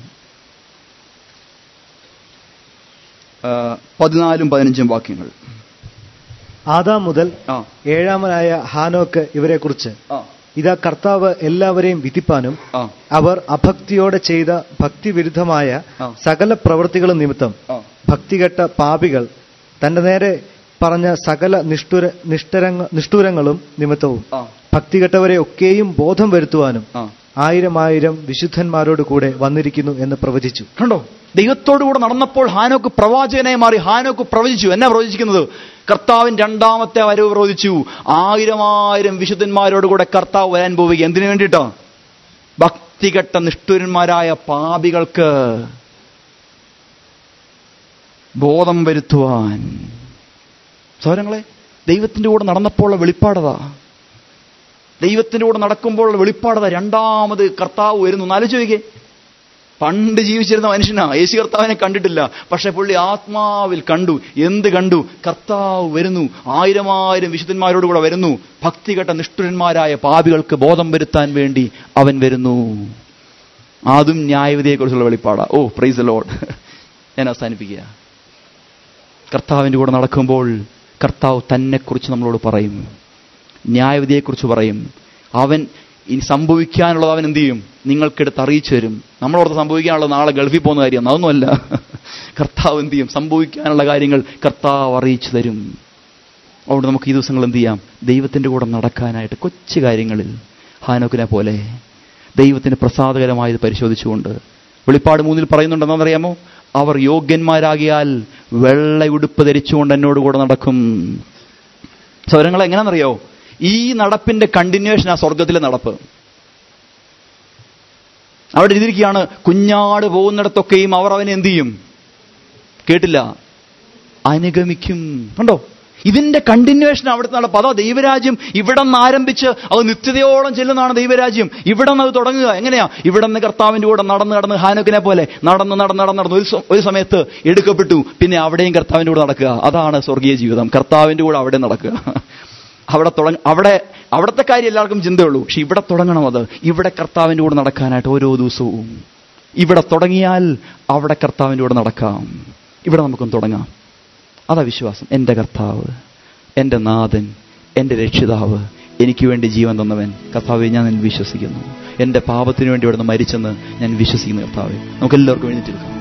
ആ, പതിനാലും പതിനഞ്ചും വാക്യങ്ങൾ ആദാം മുതൽ ആ ഏഴാമനായ ഹാനോക്ക് ഇവരെക്കുറിച്ച് ആ ഇതാ കർത്താവ് എല്ലാവരെയും വിധിപ്പാനും ആ അവർ അഭക്തിയോടെ ചെയ്ത ഭക്തിവിരുദ്ധമായ ആ. സകല പ്രവൃത്തികളും നിമിത്തം ആ ഭക്തികെട്ട പാപികൾ തന്റെ നേരെ പറഞ്ഞ സകല നിഷ്ഠുര നിഷ്ഠരങ്ങ നിഷ്ഠൂരങ്ങളും നിമിത്തവും ആ ഭക്തികെട്ടവരെ ഒക്കെയും ബോധം വരുത്തുവാനും ആ ആയിരം ആയിരം വിശുദ്ധന്മാരോട് കൂടെ വന്നിരിക്കുന്നു എന്ന് പ്രവചിച്ചു കണ്ടോ ദൈവത്തോടു കൂടെ നടന്നപ്പോൾ ഹാനോക്ക് പ്രവാചകനായി മാറി ഹാനോക്ക് പ്രവചിച്ചു എന്നാ പ്രവചിക്കുന്നത് കർത്താവിൻ രണ്ടാമത്തെ വരവ് പ്രവചിച്ചു ആയിരം ആയിരം വിശുദ്ധന്മാരോട് കൂടെ കർത്താവ് വരാൻ പോവുക എന്തിനു വേണ്ടിയിട്ടാ ഭക്തികെട്ട നിഷ്ഠുരന്മാരായ പാപികൾക്ക് ബോധം വരുത്തുവാൻ സൗരങ്ങളെ ദൈവത്തിന്റെ കൂടെ നടന്നപ്പോൾ വെളിപ്പാടതാ ദൈവത്തിന്റെ കൂടെ നടക്കുമ്പോൾ വെളിപ്പാടതാ രണ്ടാമത് കർത്താവ് വരുന്നു നാലോചിക്കേ പണ്ട് ജീവിച്ചിരുന്ന മനുഷ്യനാ യേശു കർത്താവിനെ കണ്ടിട്ടില്ല പക്ഷെ പുള്ളി ആത്മാവിൽ കണ്ടു എന്ത് കണ്ടു കർത്താവ് വരുന്നു ആയിരം ആയിരം വിശുദ്ധന്മാരോട് കൂടെ വരുന്നു ഭക്തികെട്ട നിഷ്ഠുരന്മാരായ പാപികൾക്ക് ബോധം വരുത്താൻ വേണ്ടി അവൻ വരുന്നു അതും ന്യായവിധിയെക്കുറിച്ചുള്ള വെളിപ്പാടാ ഓ പ്രൈസ് ലോഡ് ഞാൻ അവസാനിപ്പിക്കുക കർത്താവിൻ്റെ കൂടെ നടക്കുമ്പോൾ കർത്താവ് തന്നെക്കുറിച്ച് നമ്മളോട് പറയും ന്യായവിധിയെക്കുറിച്ച് പറയും അവൻ ഇനി സംഭവിക്കാനുള്ളത് അവൻ എന്ത് ചെയ്യും നിങ്ങൾക്കെടുത്ത് അറിയിച്ചു തരും നമ്മളോടത്ത് സംഭവിക്കാനുള്ളത് നാളെ ഗൾഫിൽ പോകുന്ന കാര്യം അതൊന്നുമല്ല കർത്താവ് എന്ത് ചെയ്യും സംഭവിക്കാനുള്ള കാര്യങ്ങൾ കർത്താവ് അറിയിച്ചു തരും അതുകൊണ്ട് നമുക്ക് ഈ ദിവസങ്ങൾ എന്ത് ചെയ്യാം ദൈവത്തിൻ്റെ കൂടെ നടക്കാനായിട്ട് കൊച്ചു കാര്യങ്ങളിൽ ഹാനോക്കിനെ പോലെ ദൈവത്തിന് പ്രസാദകരമായത് പരിശോധിച്ചുകൊണ്ട് വെളിപ്പാട് മൂന്നിൽ പറയുന്നുണ്ട് എന്താണെന്നറിയാമോ അവർ യോഗ്യന്മാരാകിയാൽ വെള്ള ഉടുപ്പ് ധരിച്ചുകൊണ്ട് എന്നോട് കൂടെ നടക്കും സ്വരങ്ങൾ എങ്ങനെയാണെന്നറിയോ ഈ നടപ്പിന്റെ കണ്ടിന്യൂഷൻ ആ സ്വർഗത്തിലെ നടപ്പ് അവിടെ എഴുതിയിരിക്കുകയാണ് കുഞ്ഞാട് പോകുന്നിടത്തൊക്കെയും അവർ അവനെ എന്ത് ചെയ്യും കേട്ടില്ല അനുഗമിക്കും കണ്ടോ ഇതിന്റെ കണ്ടിന്യൂഷൻ അവിടുത്തെ നടപ്പ് അതാ ദൈവരാജ്യം ഇവിടെ നിന്ന് ആരംഭിച്ച് അത് നിത്യതയോളം ചെല്ലുന്നതാണ് ദൈവരാജ്യം ഇവിടെ നിന്ന് അത് തുടങ്ങുക എങ്ങനെയാ ഇവിടെ നിന്ന് കർത്താവിന്റെ കൂടെ നടന്ന് നടന്ന് ഹാനോക്കിനെ പോലെ നടന്ന് നടന്ന് നടന്ന് നടന്ന് ഒരു സ- ഒരു സമയത്ത് എടുക്കപ്പെട്ടു പിന്നെ അവിടെയും കർത്താവിന്റെ കൂടെ നടക്കുക അതാണ് സ്വർഗീയ ജീവിതം കർത്താവിന്റെ കൂടെ അവിടെ നടക്കുക അവിടെ തുടങ്ങ അവിടെ അവിടുത്തെ കാര്യം എല്ലാവർക്കും ചിന്തയുള്ളൂ പക്ഷെ ഇവിടെ തുടങ്ങണം അത് ഇവിടെ കർത്താവിന്റെ കൂടെ നടക്കാനായിട്ട് ഓരോ ദിവസവും ഇവിടെ തുടങ്ങിയാൽ അവിടെ കർത്താവിന്റെ കൂടെ നടക്കാം ഇവിടെ നമുക്കൊന്ന് തുടങ്ങാം അതാ വിശ്വാസം എൻ്റെ കർത്താവ് എൻ്റെ നാഥൻ എൻ്റെ രക്ഷിതാവ് എനിക്ക് വേണ്ടി ജീവൻ തന്നവൻ കർത്താവെ ഞാൻ നിന്നിൽ വിശ്വസിക്കുന്നു എൻ്റെ പാപത്തിന് വേണ്ടി ഇവിടുന്ന് മരിച്ചെന്ന് ഞാൻ വിശ്വസിക്കുന്നു കർത്താവെ നമുക്ക് എല്ലാവർക്കും എഴുന്നേറ്റ് നിൽക്കാം